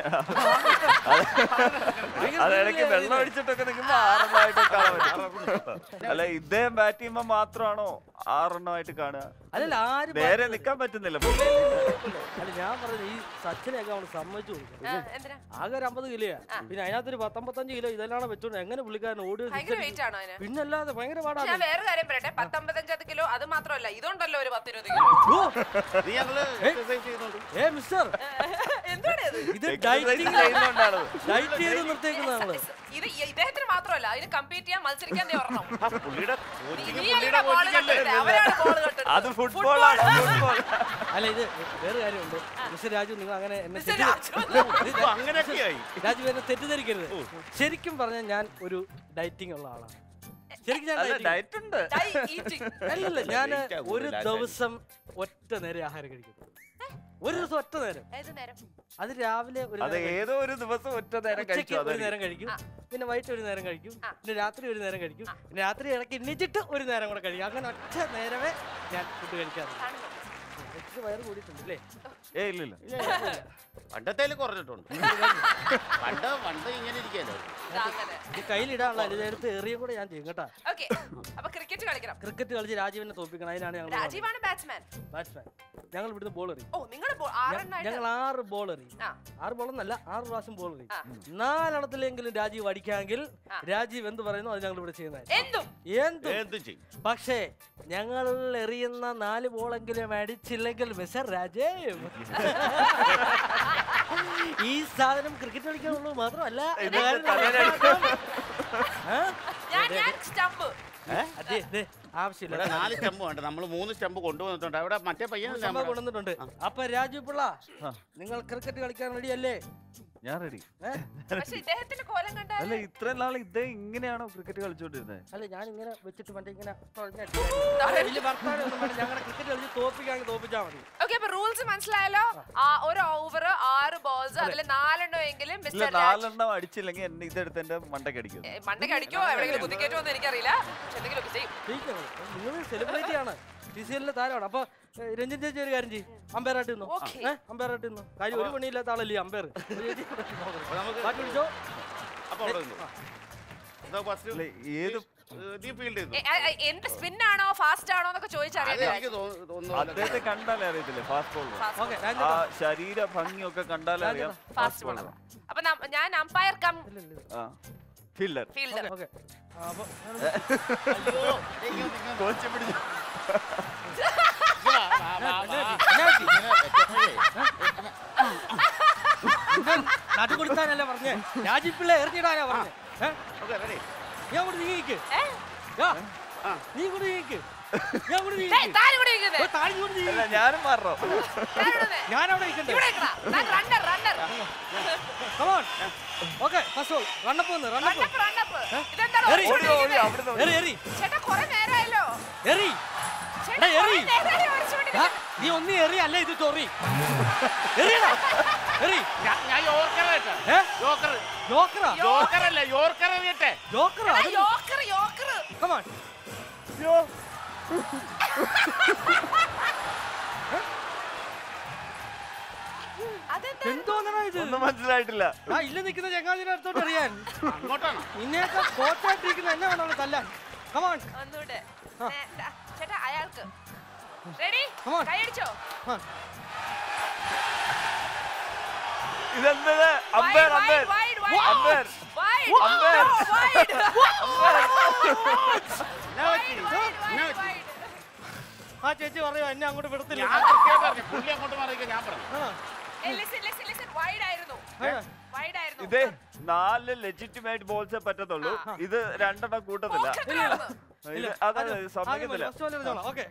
അതിടയ്ക്ക് വെള്ളം അടിച്ചിട്ടൊക്കെ നിൽക്കുമ്പോ ആറെണ്ണമായിട്ട് കാണാൻ പറ്റും അല്ല ഇദ്ദേഹം ബാറ്റ് ചെയ്യുമ്പോ മാത്രമാണോ ആറെണ്ണമായിട്ട് കാണുക അല്ലല്ല ആര് നേരെ നിക്കാൻ പറ്റുന്നില്ല അല്ല ഞാൻ പറഞ്ഞത് ഈ സച്ചിനെയൊക്കെ അവൾ സമ്മതിച്ചു കൊടുക്കും ആ, എന്തിനാ ആകെ ഒരു അമ്പത് കിലോയാ പിന്നെ അതിനകത്തൊരു പത്തൊമ്പത്തഞ്ച് കിലോ ഇതെല്ലാം വെച്ചോണ്ട് എങ്ങനെ പുള്ളിക്കാരൻ ഓടി ഭയങ്കര വെയിറ്റ് ആണോ അതിന് പിന്നല്ലാതെ ഭയങ്കര പക്ഷെ പാടാണ് ഞാൻ വേറെ കാര്യം പറയട്ടെ പത്തൊമ്പത്തഞ്ചത് കിലോ അത് മാത്രമല്ല ഇതുണ്ടല്ലോ ഒരു പത്തിരുപത് കിലോ നീ ഞങ്ങള് എക്സസൈസ് ചെയ്യുന്നുണ്ട് ഏ മിസ്റ്റർ എന്താണ് ഇത് ഇത് Exercise ഡയറ്റിംഗ് ചെയ്യുന്നോണ്ടാണ് ഡയറ്റ് ചെയ്ത് നിർത്തേക്കുന്ന ആള് ഇത് ഈ- ഇദ്ദേഹത്തിന് മാത്രമല്ല അതിന് കമ്പീറ്റ് ചെയ്യാൻ മത്സരിക്കാൻ ദേ ഒരെണ്ണം ആ പുള്ളിയുടെ നീ- കോച്ചിങ് നീയല്ല പുള്ളിയുടെ ബോൾ കോച്ചിങ് അല്ലേ കെട്ടുന്നത് അവരാണ് ബോൾ കെട്ടുന്നത് അത് ഫുട്ബോളാണ് ഫുട്ബോൾ അല്ല ഇത് വേറെ കാര്യമുണ്ട് മിസ്റ്റർ രാജു നിങ്ങൾ അങ്ങനെ എന്നെ മിസ്റ്റർ തെറ്റി- രാജു. ഇപ്പൊ അങ്ങനെയൊക്കെയായി രാജു എന്നെ തെറ്റിദ്ധരിക്കരുത് ശരിക്കും പറഞ്ഞാൽ ഞാൻ ഒരു ഡയറ്റിംഗ് ഉള്ള ആളാണ് ശരിക്കും ഞാൻ അല്ല dieting- ഡയറ്റ് ഉണ്ട് Die eating. അല്ലല്ല ഞാൻ Late ആകും, ഒരു late ദിവസം ഒറ്റ നേരം ആഹാരം കഴിക്കും ഒരു ദിവസം ഒറ്റ നേരം ഏത് നേരം അത് രാവിലെ ഒരു അത് നേരം കഴിക്കും. ഏതോ ഒരു ദിവസം ഒറ്റ നേരം ഉച്ചയ്ക്ക് കഴിച്ചു ഒരു അതായിരിക്കും. നേരം കഴിക്കും ആ. പിന്നെ വൈകിട്ട് ഒരു നേരം കഴിക്കും ആ. പിന്നെ രാത്രി ഒരു നേരം കഴിക്കും പിന്നെ രാത്രി ഇടയ്ക്ക് എണ്ണിച്ചിട്ട് ഒരു നേരം കൂടെ കഴിക്കും അങ്ങനെ ഒറ്റ നേരമേ ഞാൻ ഫുഡ് കഴിക്കാറുള്ളൂ കാണുന്നു. എനിക്ക് വയറ് കൂടിയിട്ടുണ്ട് അല്ലേ ഏയ് ഇല്ല ഇല്ല പണ്ടത്തേല് കുറഞ്ഞിട്ടുണ്ട് പണ്ട് പണ്ട് ഇങ്ങനെ ഇരിക്കല്ലോ ഇതാ അങ്ങനെ ഈ കയ്യിലിടാനുള്ള ഇതെടുത്ത് എറിയും കൂടെ ഞാൻ ചെയ്യും കേട്ടാ ഓക്കെ അപ്പൊ ക്രിക്കറ്റ് കളിക്കണം ക്രിക്കറ്റ് കളിച്ച് രാജീവിനെ തോപ്പിക്കണം അതിനാണ് ഞങ്ങൾ രാജീവാണ് ബാറ്റ്സ്മാൻ ബാറ്റ്സ്മാൻ ഞങ്ങൾ ഇവിടുന്ന് ബോൾ എറിയും ഓ നിങ്ങൾ ആറെണ്ണായിട്ട് ഞങ്ങൾ ആറ് ബോൾ എറിയും ആ ആറ് ബോൾ എന്നല്ല ആറ് പ്രാവശ്യം ബോൾ എറിയും ആ. നാലെണ്ണത്തിലെങ്കിലും രാജീവ് അടിക്കാമെങ്കിൽ ആ. രാജീവ് എന്ത് പറയുന്നു അത് ഞങ്ങൾ ഇവിടെ ചെയ്യുന്നത് എന്തും എന്തും എന്തും ചെയ്യും പക്ഷേ ഞങ്ങൾ എറിയുന്ന നാല് ബോളെങ്കിലും അടിച്ചില്ലെങ്കിൽ മിസ്റ്റർ രാജീവ് ഈ സാധനം ക്രിക്കറ്റ് കളിക്കാനുള്ളൂ മാത്രമല്ല ഇതിപ്പോ വേറെ തലയിലടിക്കും. ആ? ഞാൻ ഞാൻ സ്റ്റംപ് അതെ, അതെ, ആവശ്യമില്ല ഇവിടെ നാല് സ്റ്റെമ്പ് വേണ്ട നമ്മൾ മൂന്ന് സ്റ്റെമ്പ് കൊണ്ടുവന്നിട്ടുണ്ട് അവിടെ മറ്റേ പയ്യൻ സംഭവം കൊണ്ടുവന്നിട്ടുണ്ട് അപ്പൊ രാജു പിള്ള നിങ്ങൾ ക്രിക്കറ്റ് കളിക്കാൻ റെഡിയല്ലേ ഞാൻ റെഡി പക്ഷെ ഇദ്ദേഹത്തിന്റെ കോലം കണ്ടാൽ അല്ല ഇത്രയും നാൾ ഇദ്ദേഹം ഇങ്ങനെയാണോ ക്രിക്കറ്റ് കളിച്ചോണ്ടിരുന്നത് അല്ല ഞാൻ ഇങ്ങനെ വെച്ചിട്ട് മറ്റേ ഇങ്ങനെ തുഴഞ്ഞ് വലിയ വർത്താനം ഒന്നും വേണ്ട ഞങ്ങളെ ക്രിക്കറ്റ് കളിച്ച് തോപ്പിക്കാണെങ്കിൽ തോപ്പിച്ചാൽ മതി ഓക്കെ അപ്പൊ റൂൾസ് മനസ്സിലായല്ലോ ആ ഒരു ഓവർ ആറ് ബോൾസ് അതിൽ നാലെണ്ണം എങ്കിലും ഇല്ല മിസ്റ്റർ രാജ് നാലെണ്ണം അടിച്ചില്ലെങ്കിൽ എന്നെ ഇതെടുത്ത് എന്റെ മണ്ടയ്ക്ക് അടിക്കും ഏ, മണ്ടയ്ക്ക് അടിക്കോ എവിടെയെങ്കിലും കുത്തിക്കയറ്റോ എന്ന് എനിക്കറിയില്ല പക്ഷെ എന്തെങ്കിലുമൊക്കെ ചെയ്യും നിങ്ങൾ സെലിബ്രിറ്റി ആണ് ടി സി എല്ലിലെ താരമാണ് അപ്പൊ ഏ, രഞ്ജൻ ചേച്ചി ഒരു കാര്യം ചെയ്യും അമ്പയർ ആയിട്ട് നിന്നു Okay. ഏഹ് അമ്പയർ ആയിട്ട് നിന്നു കാര്യം ഒരു പണിയില്ലാത്ത ആളല്ലേ അമ്പയർ നമുക്ക് ബാക്കി പിടിച്ചോ അപ്പൊ അവിടെ നിന്നു. ഇതാ first, അല്ല, ഏത് ഏ, നീ ഫീൽഡ് ചെയ്തു ഏ, ആ, ആ, എന്ത് സ്പിൻ ആണോ ഫാസ്റ്റ് ആണോ എന്നൊക്കെ അത് ചോദിച്ചറിയാം എനിക്ക് തോന്നു- തോന്നുന്നു അദ്ദേഹത്തെ കണ്ടാലേ അറിയത്തില്ലേ ഫാസ്റ്റ് ബോൾ ഓക്കെ ആ ശരീര ഭംഗിയൊക്കെ കണ്ടാലേ അറിയാം ഫാസ്റ്റ് ബോളർ അപ്പൊ നം- ഞാൻ umpire cum fielder fielder okay അപ്പൊ അയ്യോ, ഇങ്ങനെ, ഇങ്ങനെ. കോച്ച് പിടിച്ചു വാ, വാ, വാ, വാ. എന്നാ പറ്റി? ഇങ്ങനെ വെച്ചപ്പോഴേ, നാട്ടിൽ കൊടുത്താനല്ല പറഞ്ഞേ രാജിപ്പിള്ള എറിഞ്ഞിടാനാ പറഞ്ഞേ ഏ? okay, ready? ഞാൻ കൂടെ നീങ്ങിക്ക് ഏ? യാ, ആ. നീ കൂടെ നീങ്ങിക്ക് ഞാൻ കൂടെ ഏയ്, നീങ്ങിക്ക് താൻ ഇവിടെ ഇരിക്കുന്നെ. ഓ, താഴെ ഇങ്ങോട്ട് നീങ്ങി. അല്ല ഞാനും മാറോ താൻ ഇവിടെ നിന്ന്. ഞാൻ അവിടെ നിൽക്കണ്ടേ ഇവിടെ നിൽക്കടാ. താൻ runner runner come on okay first all run up വന്ന് റണ്ണപ്പ് റണ്ണപ്പ് റണ്ണപ്പ് ഇതെന്താണോ എറി. ഓടി ഓടി അവിടുന്ന് ഓടി. എറി എറി ചേട്ടാ കുറെ നേരമായല്ലോ എറി ചേട്ടാ എടാ, കുറെ എറി. നേരമായി ആ, ഓടിച്ചുകൊണ്ടിരിക്കുന്നു. നീ ഒന്നി എറി അല്ല ഇത് ചൊറി എറിയടാ എറി ഞാൻ- ഞാൻ യോർക്കർ കേട്ടോ. ഏ യോർക്കർ. ജോക്കറാ യോർക്കർ അല്ല, യോർക്കർ എറിയട്ടെ. ജോക്കറാ എടാ, യോക്കർ യോക്കർ കമോൺ അതെന്താ എന്തോന്നാ ഇത് ഒന്നും മനസ്സിലായിട്ടില്ല ആ ഇല്ല നിൽക്കുന്ന ചങ്ങാതിനെ അടുത്തോട്ട് അറിയാൻ അങ്ങോട്ടാണോ നിന്നെയൊക്കെ കോച്ചായിട്ടിരിക്കുന്ന എന്നെ വേണമല്ലോ തല്ലാൻ കമോൺ ഒന്നുകൂടെ നേ- ദാ, ചേട്ടാ അയാൾക്ക് റെഡി Come on. കൈയടിച്ചോ ഇതെന്തത് അമ്പയർ അമ്പയർ അമ്പയർ അമ്പയർ എന്നാ പറ്റി? എന്നാ പറ്റി? ആ ചേച്ചി പറയോ എന്നെ അങ്ങോട്ട് വിടത്തില്ല ഞാൻ കൃത്യമായിട്ട് പറഞ്ഞു. പുള്ളി അങ്ങോട്ട് മാറിയിരിക്കാൻ ഞാൻ പറഞ്ഞു ആ, ആയിരുന്നു ആ. വൈഡ് ആയിരുന്നു ഇതേ നാല് ലെജിറ്റിമേറ്റ് ബോൾസേ പറ്റത്തുള്ളൂ ഇത് രണ്ടെണ്ണം കൂട്ടത്തില്ല പോക്കറ്റിലായിരുന്നു. ഇത് അതാണ് സമ്മതിക്കത്തില്ല ഓക്കെ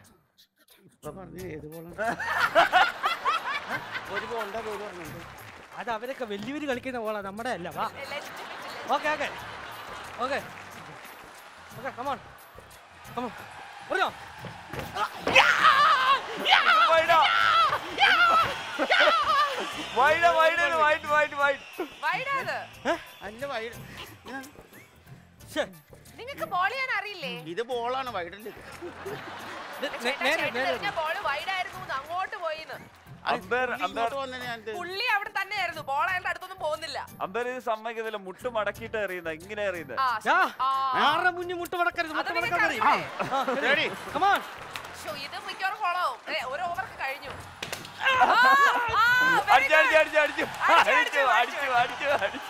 ഒരു ബോളിന്റെ പേര് പറഞ്ഞിട്ടുണ്ട് അത് അവരൊക്കെ വലിയവര് കളിക്കുന്ന പോളാ നമ്മുടെ അല്ല വാ Legitimate, okay okay okay okay come on come on പറഞ്ഞോ വൈഡാ wide wide wide wide wide wide ആ ഇത്. അല്ല വൈഡ് ശ്ശേ, നിങ്ങക്ക് ബോൾ ചെയ്യാൻ അറിയില്ലേ ഇത് ബോളാണ് വൈഡിന്റെ ഇത് നേ- ചേട്ടാ, നേരെ ചേട്ടൻ നേരെ എറിഞ്ഞ ബോൾ വൈഡ് ആയിരുന്നു എന്ന് അങ്ങോട്ട് പോയിന്ന് അമ്പയർ പുള്ളി അമ്പയർ ഇങ്ങോട്ട് വന്നതിന് ഞാൻ എന്ത്? പുള്ളി അവിടെ തന്നെയായിരുന്നു ബോൾ അയാളുടെ അടുത്തൊന്നും പോകുന്നില്ല അമ്പയർ ഇത് സമ്മതിക്കുന്നില്ല മുട്ട് മടക്കിയിട്ട് എറിയുന്ന ഇങ്ങനെ എറിയുന്നത് ആ, യാ. ആ. ആരുടെ മുന്നിൽ മുട്ട് മടക്കരുത് അത് മുട്ട് നിങ്ങൾക്ക് മടക്കരുത് അറിയില്ലേ? Ready? കമാൺ ശ്ശോ, ഇത് മിക്കവാറും കൊളാവും ഏ, ഒരു ഓവർക്ക് കഴിഞ്ഞു ആ, ആ, very അടിച്ചു good. അടിച്ചു അടിച്ചു അടിച്ചു അടിച്ചു അടിച്ചു അടിച്ചു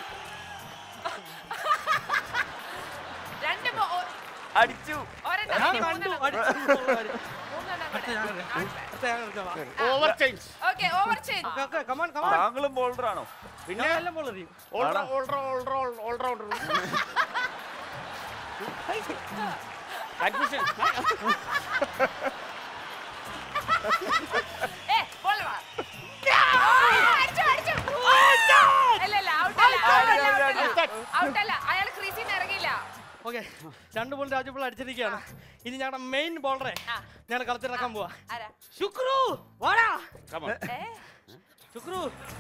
രണ്ട് ബോ- ഒ- അടിച്ചു ഒരെണ്ണം, ഞാൻ ഇനി കണ്ടു മൂന്നെണ്ണം. അടിച്ചു എന്നുള്ളത് കാര്യം. മൂന്നെണ്ണം അടുത്ത ഞാൻ കൂടെ. അറിയാം. അടുത്ത ഞാൻ അറിയാം. Over change. Okay, over change. Okay, okay, come on, come on. താങ്കളും ബോൾഡറാണോ പിന്നെ ഞാൻ എല്ലാം ball എറിയും. all ആണോ? round, all round, all round, all rounder. Confusion. ഏ, ball വാ. ആ, അടിച്ചു, അടിച്ചു. ഇല്ല, ഇല്ല, out അല്ല, out അല്ല, out അല്ല. Out അല്ല. അയാൾ ക്രീസിൽ നിന്ന് ഇറങ്ങിയില്ല ഓക്കേ, രണ്ട് ബോൾ രാജു ബോൾ അടിച്ചിരിക്കുകയാണ് ഇനി ഞങ്ങളുടെ മെയിൻ ബോളറെ ആ. ഞാൻ കളത്തിലിറക്കാൻ പോവാ ആരാ ശുക്രു വാടാ Come on. ഏ ശുക്രു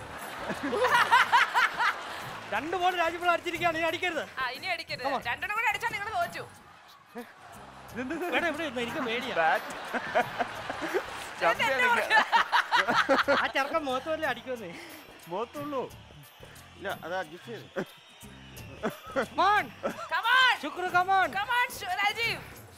രണ്ട് ബോൾ രാജു ബോൾ അടിച്ചിരിക്കുകയാണ് നീ അടിക്കരുത് ആ ഇനി അടിക്കരുത് രണ്ടെണ്ണം കൂടെ അടിച്ചാൽ നിങ്ങൾ തോറ്റു വേണം ഇവിടെ ഇരുന്ന് എനിക്ക് പേടിയാ ബാറ്റ് ചമ്പിയാണെങ്കിൽ ആ ചെറുക്കൻ മുഖത്ത് വല്ല അടിക്കുമെന്നേ മുഖത്തുള്ളൂ ഇല്ല, അത് adjust ചെയ്തു. മാൻ കമാൺ ശുക്രു കമാൻ കമാൺ രാജീവ്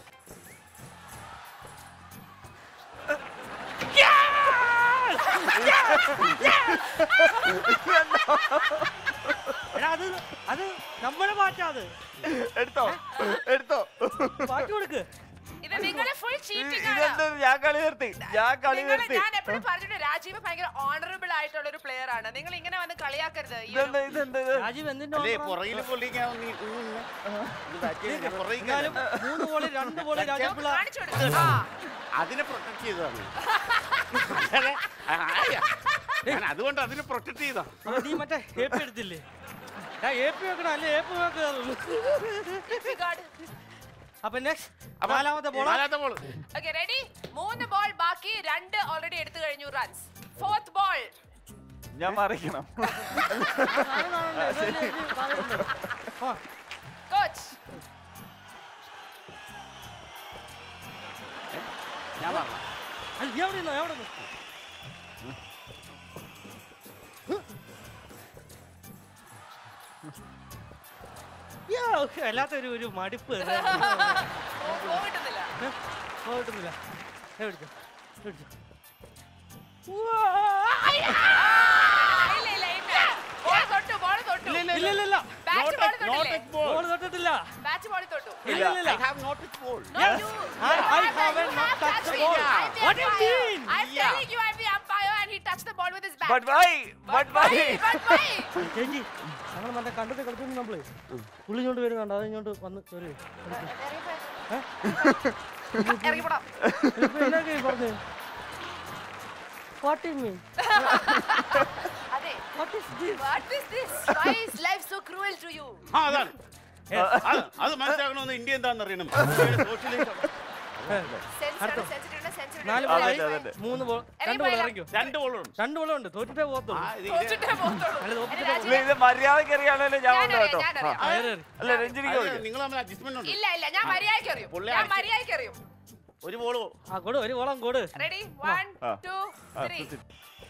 എടാ അത് അത് നമ്മുടെ പാട്ടാ അത് എടുത്തോ എടുത്തോ പാട്ട് കൊടുക്ക് ഇത് നിങ്ങളുടെ ഫുൾ ചീറ്റിംഗ് ആണ് ഇതെന്ത് ഞാൻ കളി നിർത്തി ഞാൻ കളി നിങ്ങൾ നിർത്തി ഞാൻ എപ്പോഴും പറഞ്ഞിട്ട് രാജീവ് ഭയങ്കര ഓണറബിൾ ആയിട്ടുള്ള ഒരു പ്ലെയർ ആണ് നിങ്ങൾ ഇങ്ങനെ വന്ന് കളിയാക്കരുത് ഈ ഒരു- ഇതെന്താ ഇതെന്താ ഇത്? രാജീവ് എന്തിന്റെ അല്ലേ, ഓഫറാ? പുറകില് കൊള്ളിക്കാൻ നീ- നീ നിന്ന്. ഇത് bat ചെയ്തില്ല, പുറകിൽ എന്നാലും മൂന്ന് ബോള് രണ്ട് ബോള് രാജീവ് പിള്ള കാണിച്ചു കൊടുക്ക്. ആ അതിനെ പ്രൊട്ടക്ട് ചെയ്തതാണ് അല്ലാതെ, ആ, ആയ. ഞാൻ അതുകൊണ്ട് അതിനെ പ്രൊട്ടക്ട് ചെയ്താ അപ്പൊ നീ മറ്റേ ഏപ്പി എടുത്തില്ലേ ഞാൻ ഏപ്പി വെക്കണം അല്ലേ ഏപ്പി വെക്കുന്നുള്ളൂ God. അപ്പൊ നെക്സ്റ്റ് നാലാമത്തെ ബോള് നാലാമത്തെ ബോൾ Okay, ready? മൂന്ന് ബോൾ ബാക്കി രണ്ട് ഓൾറെഡി എടുത്തു കഴിഞ്ഞു റൺസ് ഫോർത്ത് ബോൾ ഞാൻ മറിക്കണം കോച്ച് ഞാൻ പറഞ്ഞു എവിടെ നിന്നോ എവിടെ നിന്ന് അല്ലാത്ത ഒരു ഒരു മടുപ്പ് പോകിട്ടുന്നില്ല പോയിട്ടൊന്നുമില്ല എവിടിച്ചോ എവിടിച്ചോ ഇല്ല ഇല്ല ഇല്ല ബോൾ തൊട്ടു ബോൾ തൊട്ടു ഇല്ല ഇല്ല ഇല്ല ബാറ്റ് ബോൾ തൊട്ടില്ലേ ബോൾ തൊട്ടിട്ടില്ല ബാറ്റ് ബോൾ തൊട്ടു ഇല്ല ഇല്ല ഇല്ല I have not touched ball. No, Yes. you. I- you I have- haven't you not have touched the touched ball. it. I'm the What do you umpire. mean? I'm Yeah. telling you, I'm the umpire, and he touched the ball with his bat. But why but why But why? ചേച്ചി ഞങ്ങൾ മറ്റേ കണ്ടത് കളിച്ചോണ്ട് നമ്മള് പുള്ളി ഇങ്ങോട്ട് വരുന്നുണ്ട് അത് ഇങ്ങോട്ട് വന്ന് കയറി ഇറങ്ങിപ്പോടാ. എന്നൊക്കെ പറഞ്ഞു വാട്ട് യു മീൻ അതെ. What is this What is this? Why is life so cruel to you? ആ, അതാണ് അത് അത് മനസ്സിലാക്കണമെന്ന് ഇന്ത്യ എന്താണെന്ന് അറിയണം സോഷ്യലിസം Sense ആണ്, sensitive ആണ്, sensitive നാല് ആണ്. ബോൾ അതെ, അതെ, അതെ. മൂന്ന് ബോൾ രണ്ട് ബോൾ ഇറങ്ങിയോ രണ്ട് ബോളുണ്ട് രണ്ട് ബോളുണ്ട് തോറ്റിട്ടേ പോകത്തുള്ളൂ ആ, ഇത് തോറ്റിട്ടേ പോകത്തുള്ളൂ. അല്ല, അല്ല, തോറ്റിട്ടേ രാജീവ്, ഇത് മര്യാദക്ക് അറിയാണല്ലോ ഞാൻ വന്നു ഞാനറിയാം, കേട്ടോ ഞാനറിയാം. ആ. കയറി അല്ല രഞ്ജിനിക്ക് അത് ചോദിക്ക്. നിങ്ങൾ തമ്മിൽ അഡ്ജസ്റ്റ്മെന്റ് ഉണ്ട് ഇല്ല ഇല്ല ഞാൻ മര്യാദയ്ക്ക് അറിയും പുള്ളി ഞാൻ അടിച്ച്. മര്യാദയ്ക്ക് അറിയും ഒരു ബോള് ആ കൊടു ഒരു ബോളം കൊടു റെഡി വൺ ആ. ടു ആ, ത്രീ കുത്തി.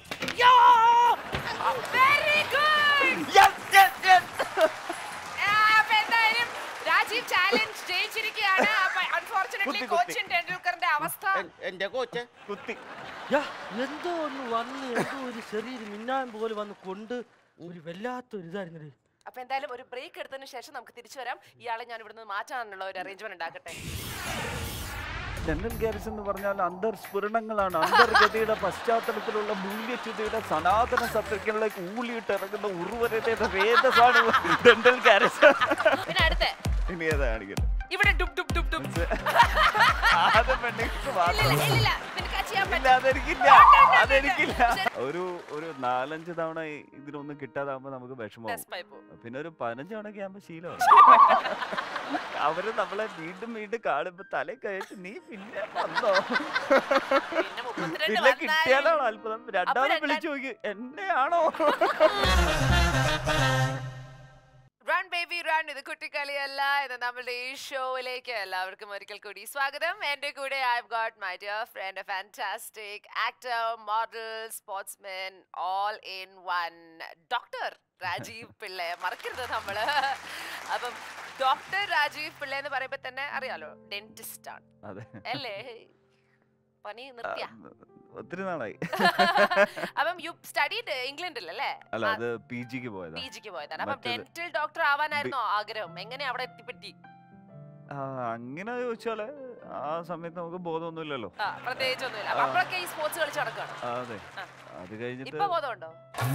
Very good Yes, yes, yes. അപ്പൊ എന്തായാലും രാജീവ് ചാലഞ്ച് ജയിച്ചിരിക്കുകയാണ് അപ്പൊ അൺഫോർച്ചുനേറ്റ്ലി കുത്തി, കുത്തി. കോച്ചിൻ ടെണ്ടുൽക്കറിന്റെ അവസ്ഥ എൻ- എന്റെ കോച്ച് കുത്തി യാ, എന്തോ ഒന്ന് വന്ന് എന്തോ ഒരു ചെറിയൊരു മിന്നാൻ പോലെ വന്ന് കൊണ്ട് ഒരു വല്ലാത്തൊരു ഇതായിരുന്നു അപ്പൊ എന്തായാലും ഒരു ബ്രേക്ക് എടുത്തതിന് ശേഷം നമുക്ക് തിരിച്ചു വരാം ഇയാളെ ഞാൻ ഇവിടുന്ന് മാറ്റാനുള്ള ഒരു അറേഞ്ച്മെന്റ് ഉണ്ടാക്കട്ടെ ലണ്ടൻ ഗ്യാരസ് എന്ന് പറഞ്ഞാൽ അന്തർസ്ഫുരണങ്ങളാണ് അന്തർഗതിയുടെ പശ്ചാത്തലത്തിലുള്ള മൂല്യച്യുതിയുടെ സനാതന സത്യങ്ങളിലേക്ക് ഊളിയിട്ട് ഇറങ്ങുന്ന ഉറുവരതയുടെ വേദസാണ് ഡെന്റൽ ഗ്യാരസ് പിന്നെ അടുത്ത ഇനി ഏതാ കാണിക്കുന്നത് ഇവിടെ ഡുബ് ഡുബ് ഡുബ് ഡുബ് ആദ്യം പെണ്ണുങ്ങൾക്ക് മാത്രം ഇല്ലില്ല ഇല്ലില്ല നിനക്ക് അത് ചെയ്യാൻ ഇല്ല പറ്റും അതെനിക്കില്ല അതെനിക്കില്ല ഒരു ഒരു നാലഞ്ച് തവണ ഈ ഇതിനൊന്നും കിട്ടാതാകുമ്പോ നമുക്ക് വിഷമമാവും Best pipe. പിന്നെ ഒരു പതിനഞ്ച് തവണയൊക്കെ ആകുമ്പോ ശീലമാണ് അവര് നമ്മളെ വീണ്ടും വീണ്ടും കാണുമ്പോ തല കയറ്റി നീ പിന്നെ വന്നോ പിന്നെ മുപ്പത്തിരണ്ട് പിന്നെ വന്നാലും കിട്ടിയാലാണോ അത്ഭുതം രണ്ടാമത് രണ്ടാ- വിളിച്ചു നോക്കി എന്നെയാണോ റൺ ബേബി റൺ റൺ ഇത് കുട്ടിക്കളിയല്ല ഇത് നമ്മളുടെ ഈ ഷോയിലേക്ക് എല്ലാവർക്കും ഒരിക്കൽ കൂടി സ്വാഗതം എന്റെ കൂടെ I got my dear friend fantastic actor model sportsman all in one doctor Rajeev Pillai മറക്കരുത് നമ്മള് അപ്പം ഡോക്ടർ രാജീവ് പിള്ളെ എന്ന് പറയുമ്പോ തന്നെ അറിയാലോ ഡെന്റിസ്റ്റ് ആണ് അതെ അല്ലേ പണി നിർത്തിയ ആ, ഒത്തിരി നാളായി അപ്പം യു സ്റ്റഡീഡ് ഇംഗ്ലണ്ടിലല്ലേ അല്ല അത് പി ജിക്ക് പോയതാ പി ജിക്ക് പോയതാണ് അപ്പം മറ്റേത് ഡെന്റൽ ഡോക്ടർ ആവാനായിരുന്നോ ആഗ്രഹം എങ്ങനെ അവിടെ എത്തിപ്പറ്റി ആ, അങ്ങനെ ചോദിച്ചാല് ആ സമയത്ത് നമുക്ക് ബോധമൊന്നുമില്ലല്ലോ ആ പ്രത്യേകിച്ചൊന്നുമില്ല അപ്പൊ ആ. അപ്പോഴൊക്കെ ഈ സ്പോർട്സ് കളിച്ച് നടക്കുകയാണ് ആ, അതെ ആ. അത് കഴിഞ്ഞിട്ട് ഇപ്പൊ ബോധമുണ്ടോ